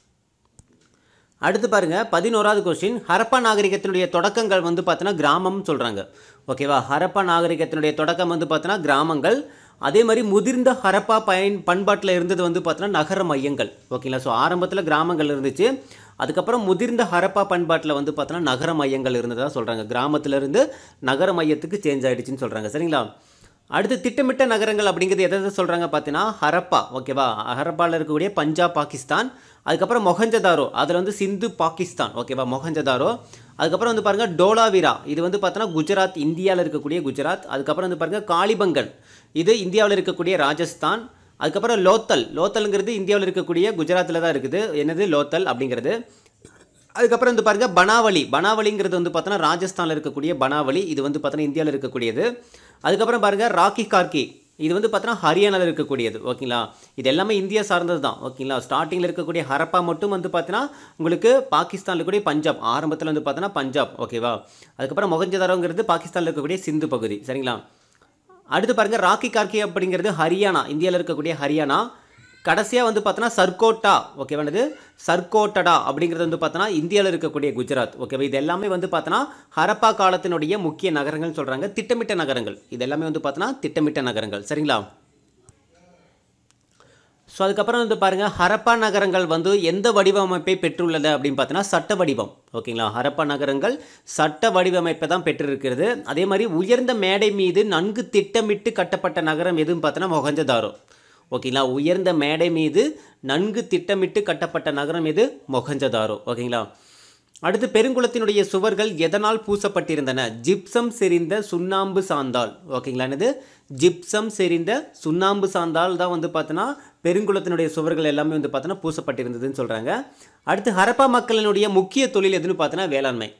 அடுத்து பாருங்க பதினோராவது கொஸ்டின் ஹரப்பா நாகரிகத்தினுடைய தொடக்கங்கள் வந்து பார்த்தோன்னா கிராமம்னு சொல்கிறாங்க ஓகேவா ஹரப்பா நாகரிகத்தினுடைய தொடக்கம் வந்து பார்த்தோன்னா கிராமங்கள் அதே மாதிரி முதிர்ந்த ஹரப்பா பயன் பண்பாட்டில் இருந்தது வந்து பார்த்தோன்னா நகர மையங்கள் ஓகேங்களா ஸோ ஆரம்பத்தில் கிராமங்கள் இருந்துச்சு அதுக்கப்புறம் முதிர்ந்த ஹரப்பா பண்பாட்டில் வந்து பார்த்தோன்னா நகர மையங்கள் இருந்ததாக சொல்கிறாங்க கிராமத்திலிருந்து நகர மையத்துக்கு சேஞ்ச் ஆகிடுச்சின்னு சொல்கிறாங்க சரிங்களா அடுத்து திட்டமிட்ட நகரங்கள் அப்படிங்கிறது எதை எதை சொல்கிறாங்க பார்த்தீங்கன்னா ஹரப்பா ஓகேவா ஹரப்பாவில் இருக்கக்கூடிய பஞ்சாப் பாகிஸ்தான் அதுக்கப்புறம் மொஹஞ்சதாரோ அதில் வந்து சிந்து பாகிஸ்தான் ஓகேவா மொஹஞ்சதாரோ அதுக்கப்புறம் வந்து பாருங்கள் டோலாவிரா இது வந்து பார்த்தோன்னா குஜராத் இந்தியாவில் இருக்கக்கூடிய குஜராத் அதுக்கப்புறம் வந்து பாருங்கள் காளிபங்கன் இது இந்தியாவில் இருக்கக்கூடிய ராஜஸ்தான் அதுக்கப்புறம் லோத்தல் லோத்தல்ங்கிறது இந்தியாவில் இருக்கக்கூடிய குஜராத்தில் தான் இருக்குது என்னது லோத்தல் அப்படிங்கிறது அதுக்கப்புறம் வந்து பாருங்கள் பனாவலி பனாவலிங்கிறது வந்து பார்த்தோன்னா ராஜஸ்தானில் இருக்கக்கூடிய பனாவலி இது வந்து பார்த்தோன்னா இந்தியாவில் இருக்கக்கூடியது அதுக்கப்புறம் பாருங்கள் ராக்கி கார்கி இது வந்து பார்த்தோன்னா ஹரியானாவில் இருக்கக்கூடியது ஓகேங்களா இது எல்லாமே இந்தியா சார்ந்தது தான் ஓகேங்களா ஸ்டார்டிங்கில் இருக்கக்கூடிய ஹரப்பா மட்டும் வந்து பார்த்தீங்கன்னா உங்களுக்கு பாகிஸ்தானில் இருக்கக்கூடிய பஞ்சாப் ஆரம்பத்தில் வந்து பார்த்தோன்னா பஞ்சாப் ஓகேவா அதுக்கப்புறம் மொகஞ்சதாரோங்கிறது பாகிஸ்தானில் இருக்கக்கூடிய சிந்து பகுதி சரிங்களா அடுத்து பாருங்கள் ராக்கி கார்கி அப்படிங்கிறது ஹரியானா இந்தியாவில் இருக்கக்கூடிய ஹரியானா கடைசியாக வந்து பார்த்தோன்னா சர்கோட்டா ஓகேவானது சர்கோட்டடா அப்படிங்கிறது வந்து பார்த்தோன்னா இந்தியாவில் இருக்கக்கூடிய குஜராத் ஓகேவா இது எல்லாமே வந்து பார்த்தோன்னா ஹரப்பா காலத்தினுடைய முக்கிய நகரங்கள்னு சொல்கிறாங்க திட்டமிட்ட நகரங்கள் இது எல்லாமே வந்து பார்த்தோன்னா திட்டமிட்ட நகரங்கள் சரிங்களா ஸோ அதுக்கப்புறம் வந்து பாருங்கள் ஹரப்பா நகரங்கள் வந்து எந்த வடிவமைப்பை பெற்றுள்ளது அப்படின்னு பார்த்தோன்னா சட்ட வடிவம் ஓகேங்களா ஹரப்பா நகரங்கள் சட்ட வடிவமைப்பை தான் பெற்றிருக்கிறது அதே மாதிரி உயர்ந்த மேடை மீது நன்கு திட்டமிட்டு கட்டப்பட்ட நகரம் எதுன்னு பார்த்தோன்னா மொகஞ்சதாரோ ஓகேங்களா உயர்ந்த மேடை மீது நன்கு திட்டமிட்டு கட்டப்பட்ட நகரம் எது மொகஞ்சதாரோ ஓகேங்களா அடுத்து பெருங்குளத்தினுடைய சுவர்கள் எதனால் பூசப்பட்டிருந்தன ஜிப்சம் செறிந்த சுண்ணாம்பு சாந்தால் ஓகேங்களா என்னது ஜிப்சம் செறிந்த சுண்ணாம்பு சாந்தால் தான் வந்து பார்த்தோன்னா பெருங்குளத்தினுடைய சுவர்கள் எல்லாமே வந்து பார்த்தோன்னா பூசப்பட்டிருந்ததுன்னு சொல்கிறாங்க அடுத்து ஹரப்பா மக்களினுடைய முக்கிய தொழில் எதுன்னு பார்த்தோன்னா வேளாண்மை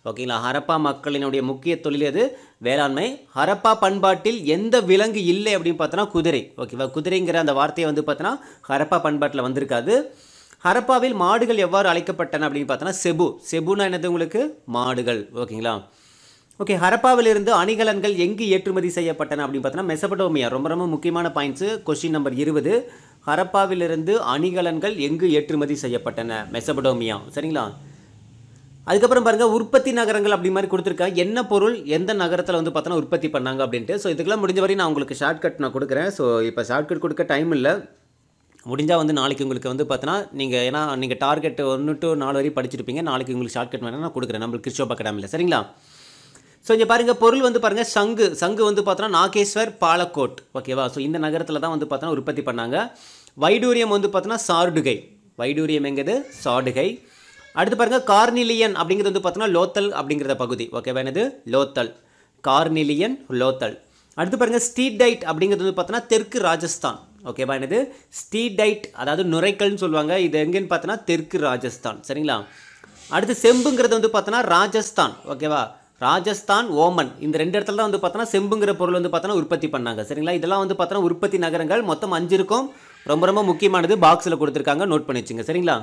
ஓகேங்களா ஹரப்பா மக்களினுடைய முக்கிய தொழில் எது வேளாண்மை ஹரப்பா பண்பாட்டில் எந்த விலங்கு இல்லை அப்படின்னு பார்த்தோன்னா குதிரை ஓகேவா குதிரைங்கிற அந்த வார்த்தையை வந்து பார்த்தோன்னா ஹரப்பா பண்பாட்டில் வந்திருக்காது ஹரப்பாவில் மாடுகள் எவ்வாறு அழைக்கப்பட்டன அப்படின்னு பார்த்தோன்னா செபு செபுனா என்னது உங்களுக்கு மாடுகள் ஓகேங்களா ஓகே ஹரப்பாவிலிருந்து அணிகலன்கள் எங்கு ஏற்றுமதி செய்யப்பட்டன அப்படின்னு பார்த்தோன்னா மெசபடோமியா ரொம்ப ரொம்ப முக்கியமான பாயிண்ட்ஸு கொஸ்டின் நம்பர் இருபது ஹரப்பாவிலிருந்து அணிகலன்கள் எங்கு ஏற்றுமதி செய்யப்பட்டன மெசபடோமியா சரிங்களா அதுக்கப்புறம் பாருங்கள் உற்பத்தி நகரங்கள் அப்படி மாதிரி கொடுத்துருக்காங்க என்ன பொருள் எந்த நகரத்தில் வந்து பார்த்தோன்னா உற்பத்தி பண்ணாங்க அப்படின்ட்டு ஸோ இதுக்கெல்லாம் முடிஞ்ச வரையும் நான் உங்களுக்கு ஷார்ட்கட் நான் கொடுக்குறேன் ஸோ இப்போ ஷார்ட்கட் கொடுக்க டைம் இல்லை முடிஞ்சால் வந்து நாளைக்கு உங்களுக்கு வந்து பார்த்தோன்னா நீங்கள் ஏன்னா நீங்கள் டார்கெட் ஒன்று டு நாலு வரையும் படிச்சிருப்பீங்க நாளைக்கு உங்களுக்கு ஷார்ட்கட் வேணால் நான் கொடுக்குறேன் நம்மளுக்கு கிருஷ்ணோப் அகாடமியில் சரிங்களா ஸோ இங்கே பாருங்கள் பொருள் வந்து பாருங்கள் சங்கு சங்கு வந்து பார்த்தோன்னா நாகேஸ்வர் பாலக்கோட் ஓகேவா ஸோ இந்த நகரத்தில் தான் வந்து பார்த்தோன்னா உற்பத்தி பண்ணாங்க வைடூரியம் வந்து பார்த்தோன்னா சார்டுகை வைடூரியம் எங்கது சாடுகை அடுத்து பாருங்கள் கார்னிலியன் அப்படிங்கிறது வந்து பார்த்தோன்னா லோத்தல் அப்படிங்கிறத பகுதி ஓகேவா என்னது லோத்தல் கார்னிலியன் லோத்தல் அடுத்து பாருங்கள் ஸ்டீடைட் அப்படிங்கிறது வந்து பார்த்தோன்னா தெற்கு ராஜஸ்தான் ஓகேவா என்னது ஸ்டீடைட் அதாவது நுரைக்கல்னு சொல்லுவாங்க இது எங்கேன்னு பார்த்தோன்னா தெற்கு ராஜஸ்தான் சரிங்களா அடுத்து செம்புங்கிறது வந்து பார்த்தோன்னா ராஜஸ்தான் ஓகேவா ராஜஸ்தான் ஓமன் இந்த ரெண்டு இடத்துல தான் வந்து பார்த்தோன்னா செம்புங்கிற பொருள் வந்து பார்த்தோன்னா உற்பத்தி பண்ணாங்க சரிங்களா இதெல்லாம் வந்து பார்த்தோன்னா உற்பத்தி நகரங்கள் மொத்தம் அஞ்சு இருக்கும் ரொம்ப ரொம்ப முக்கியமானது பாக்ஸில் கொடுத்துருக்காங்க நோட் பண்ணி வச்சுங்க சரிங்களா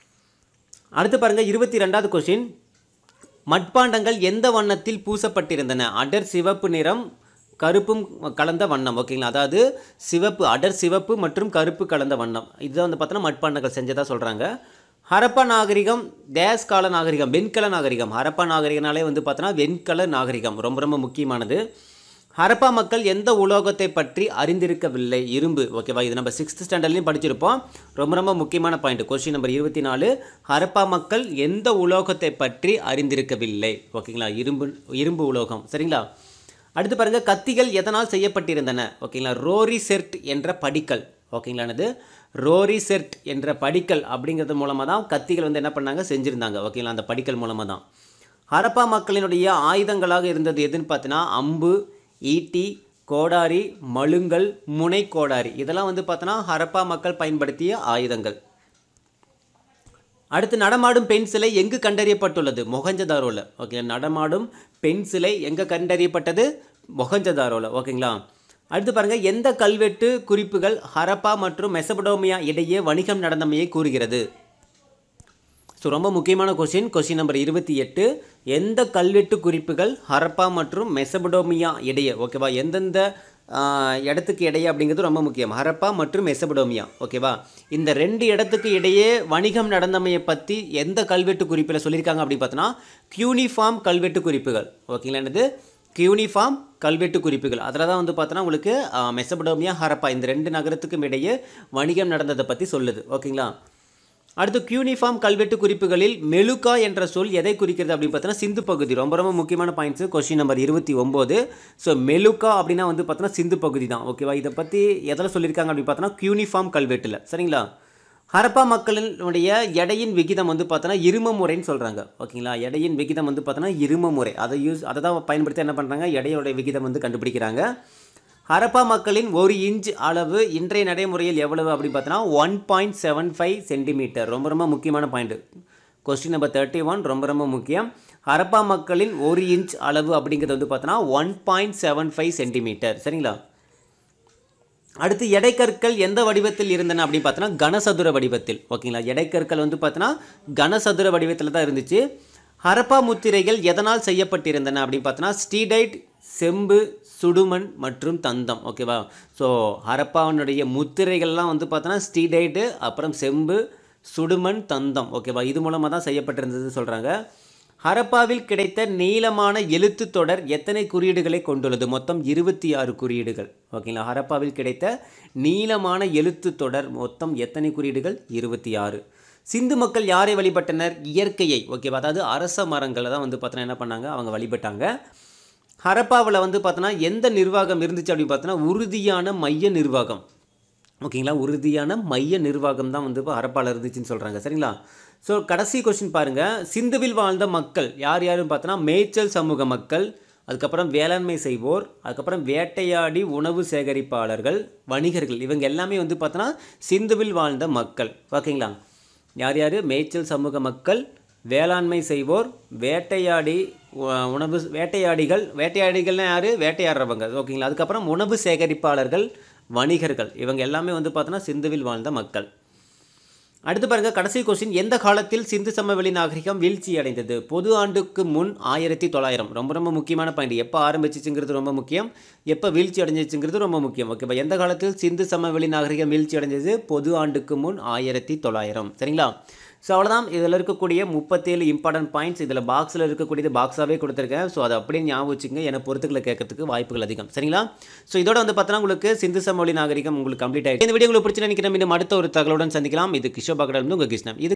அடுத்து பாருங்கள் இருபத்தி ரெண்டாவது கொஷின் மட்பாண்டங்கள் எந்த வண்ணத்தில் பூசப்பட்டிருந்தன அடர் சிவப்பு நிறம் கருப்பும் கலந்த வண்ணம் ஓகேங்களா அதாவது சிவப்பு அடர் சிவப்பு மற்றும் கருப்பு கலந்த வண்ணம் இதுதான் வந்து பார்த்தோன்னா மட்பாண்டங்கள் செஞ்சதாக சொல்கிறாங்க ஹரப்பா நாகரிகம் தேஸ் கால நாகரிகம் வெண்கல நாகரிகம் ஹரப்பா நாகரிகனாலே வந்து பார்த்தோன்னா வெண்கல நாகரிகம் ரொம்ப ரொம்ப முக்கியமானது ஹரப்பா மக்கள் எந்த உலோகத்தை பற்றி அறிந்திருக்கவில்லை இரும்பு ஓகேவா இது நம்ம சிக்ஸ்த் ஸ்டாண்டர்ட்லையும் படிச்சிருப்போம் ரொம்ப ரொம்ப முக்கியமான பாயிண்ட் கொஸ்டின் நம்பர் இருபத்தி நாலு ஹரப்பா மக்கள் எந்த உலோகத்தை பற்றி அறிந்திருக்கவில்லை ஓகேங்களா இரும்பு இரும்பு உலோகம் சரிங்களா அடுத்து பாருங்க கத்திகள் எதனால் செய்யப்பட்டிருந்தன ஓகேங்களா ரோரி செர்ட் என்ற படிக்கல் ஓகேங்களானது ரோரி செர்ட் என்ற படிக்கல் அப்படிங்கிறது மூலமாக தான் கத்திகள் வந்து என்ன பண்ணாங்க செஞ்சுருந்தாங்க ஓகேங்களா அந்த படிக்கல் மூலமாக தான் ஹரப்பா மக்களினுடைய ஆயுதங்களாக இருந்தது எதுன்னு பார்த்தீங்கன்னா அம்பு ஈட்டி கோடாரி மழுங்கல் முனை கோடாரி இதெல்லாம் வந்து பார்த்தோன்னா ஹரப்பா மக்கள் பயன்படுத்திய ஆயுதங்கள் அடுத்து நடமாடும் பெண் சிலை எங்கு கண்டறியப்பட்டுள்ளது மொகஞ்சதாரோவில் ஓகே நடமாடும் பெண் சிலை எங்கே கண்டறியப்பட்டது மொகஞ்சதாரோவில் ஓகேங்களா அடுத்து பாருங்கள் எந்த கல்வெட்டு குறிப்புகள் ஹரப்பா மற்றும் மெசபடோமியா இடையே வணிகம் நடந்தமையை கூறுகிறது ஸோ ரொம்ப முக்கியமான கொஸ்டின் கொஸ்டின் நம்பர் இருபத்தி எட்டு எந்த கல்வெட்டு குறிப்புகள் ஹரப்பா மற்றும் மெசபடோமியா இடையே ஓகேவா எந்தெந்த ஆஹ், இடத்துக்கு இடையே அப்படிங்கிறது ரொம்ப முக்கியம் ஹரப்பா மற்றும் மெசபடோமியா ஓகேவா இந்த ரெண்டு இடத்துக்கு இடையே வணிகம் நடந்தமையை பற்றி எந்த கல்வெட்டு குறிப்பில் சொல்லியிருக்காங்க அப்படின்னு பார்த்தோன்னா கியூனிஃபார்ம் கல்வெட்டு குறிப்புகள் ஓகேங்களா என்னது கியூனிஃபார்ம் கல்வெட்டு குறிப்புகள் அதில் தான் வந்து பார்த்தோன்னா உங்களுக்கு ஆஹ், மெசபடோமியா ஹரப்பா இந்த ரெண்டு நகரத்துக்கும் இடையே வணிகம் நடந்ததை பற்றி சொல்லுது ஓகேங்களா அடுத்து கியூனிஃபார்ம் கல்வெட்டு குறிப்புகளில் மெலுகா என்ற சொல் எதை குறிக்கிறது அப்படின்னு பார்த்தோன்னா சிந்து பகுதி ரொம்ப ரொம்ப முக்கியமான பாயிண்ட்ஸ் கொஸ்டின் நம்பர் இருபத்தி ஒம்பது ஸோ மெலுகா அப்படின்னா வந்து பார்த்தோன்னா சிந்து பகுதி தான் ஓகேவா இதை பற்றி எதில் சொல்லியிருக்காங்க அப்படின்னு பார்த்தோன்னா கியூனிஃபார்ம் கல்வெட்டில் சரிங்களா ஹரப்பா மக்களினுடைய எடையின் விகிதம் வந்து பார்த்தோன்னா இரும முறைன்னு சொல்கிறாங்க ஓகேங்களா எடையின் விகிதம் வந்து பார்த்தோன்னா இரும முறை அதை யூஸ் அதை தான் பயன்படுத்தி என்ன பண்ணுறாங்க எடையோட விகிதம் வந்து கண்டுபிடிக்கிறாங்க ஹரப்பா மக்களின் ஒரு இன்ச் அளவு இன்றைய நடைமுறையில் எவ்வளவு அப்படின்னு பார்த்தோன்னா one point seven five centimetre ரொம்ப ரொம்ப முக்கியமான point question number thirty one ரொம்ப ரொம்ப முக்கியம் ஹரப்பா மக்களின் ஒரு இன்ச் அளவு அப்படிங்கிறது வந்து பார்த்தோன்னா one point seven five centimetre சரிங்களா அடுத்து எடைக்கற்கள் எந்த வடிவத்தில் இருந்தன அப்படின்னு பார்த்தோன்னா கனசதுர வடிவத்தில் ஓகேங்களா எடைக்கற்கள் வந்து பார்த்தோன்னா கனசதுர வடிவத்தில் தான் இருந்துச்சு ஹரப்பா முத்திரைகள் எதனால் செய்யப்பட்டிருந்தன அப்படின்னு பார்த்தோன்னா ஸ்டீடைட் செம்பு சுடுமண் மற்றும் தந்தம் ஓகேவா ஸோ ஹரப்பாவினுடைய முத்திரைகள்லாம் வந்து பார்த்தோன்னா ஸ்டீடைட்டு அப்புறம் செம்பு சுடுமண் தந்தம் ஓகேவா இது மூலமாக தான் செய்யப்பட்டிருந்தது சொல்கிறாங்க ஹரப்பாவில் கிடைத்த நீளமான எழுத்து தொடர் எத்தனை குறியீடுகளை கொண்டுள்ளது மொத்தம் இருபத்தி ஆறு குறியீடுகள் ஓகேங்களா ஹரப்பாவில் கிடைத்த நீளமான எழுத்து தொடர் மொத்தம் எத்தனை குறியீடுகள் இருபத்தி ஆறு சிந்து மக்கள் யாரை வழிபட்டனர் இயற்கையை ஓகேவா அதாவது அரச மரங்களை தான் வந்து பார்த்தோன்னா என்ன பண்ணாங்க அவங்க வழிபட்டாங்க ஹரப்பாவில் வந்து பார்த்தோன்னா எந்த நிர்வாகம் இருந்துச்சு அப்படின்னு பார்த்தோன்னா உறுதியான மைய நிர்வாகம் ஓகேங்களா உறுதியான மைய நிர்வாகம் தான் வந்து இப்போ ஹரப்பாவில் இருந்துச்சுன்னு சொல்கிறாங்க சரிங்களா ஸோ கடைசி கொஸ்டின் பாருங்கள் சிந்துவில் வாழ்ந்த மக்கள் யார் யாருன்னு பார்த்தோன்னா மேய்ச்சல் சமூக மக்கள் அதுக்கப்புறம் வேளாண்மை செய்வோர் அதுக்கப்புறம் வேட்டையாடி உணவு சேகரிப்பாளர்கள் வணிகர்கள் இவங்க எல்லாமே வந்து பார்த்தோன்னா சிந்துவில் வாழ்ந்த மக்கள் ஓகேங்களா யார் யார் மேய்ச்சல் சமூக மக்கள் வேளாண்மை செய்வோர் வேட்டையாடி உ- உணவு வேட்டையாடிகள் வேட்டையாடிகள்னா யார் வேட்டையாடுறவங்க ஓகேங்களா அதுக்கப்புறம் உணவு சேகரிப்பாளர்கள் வணிகர்கள் இவங்க எல்லாமே வந்து பார்த்தோன்னா சிந்துவில் வாழ்ந்த மக்கள் அடுத்து பாருங்க கடைசி கொஸ்டின் எந்த காலத்தில் சிந்து சமவெளி நாகரிகம் வீழ்ச்சி அடைந்தது பொது ஆண்டுக்கு முன் ஆயிரத்தி தொள்ளாயிரம் ரொம்ப ரொம்ப முக்கியமான பாயிண்ட் எப்போ ஆரம்பிச்சிச்சுங்கிறது ரொம்ப முக்கியம் எப்போ வீழ்ச்சி அடைஞ்சிச்சுங்கிறது ரொம்ப முக்கியம் ஓகேவா எந்த காலத்தில் சிந்து சமவெளி நாகரிகம் வீழ்ச்சி அடைஞ்சது பொது ஆண்டுக்கு முன் ஆயிரத்தி தொள்ளாயிரம் சரிங்களா ஸோ அவ்வளோதான் இதில் இருக்கக்கூடிய முப்பத்தேழு இம்பார்ட்டன்ட் பாயிண்ட்ஸ் இதில் பாக்ஸில் இருக்கக்கூடியது பாக்ஸாகவே கொடுத்துருக்கேன் ஸோ அதை அப்படியே ஞாபகம் வச்சுங்க என பொறுத்துக்களை கேட்கறதுக்கு வாய்ப்புகள் அதிகம் சரிங்களா ஸோ இதோட வந்து பார்த்தோன்னா உங்களுக்கு சிந்து சமவெளி நாகரிகம் உங்களுக்கு கம்ப்ளீட் ஆகிடுச்சு இந்த வீடியோ உங்களுக்கு பிடிச்சி நினைக்கிறேன் மீண்டும் அடுத்த ஒரு தகவலுடன் சந்திக்கலாம் இது கிஷோபாக்கடம் உங்கள் கிருஷ்ணன் இது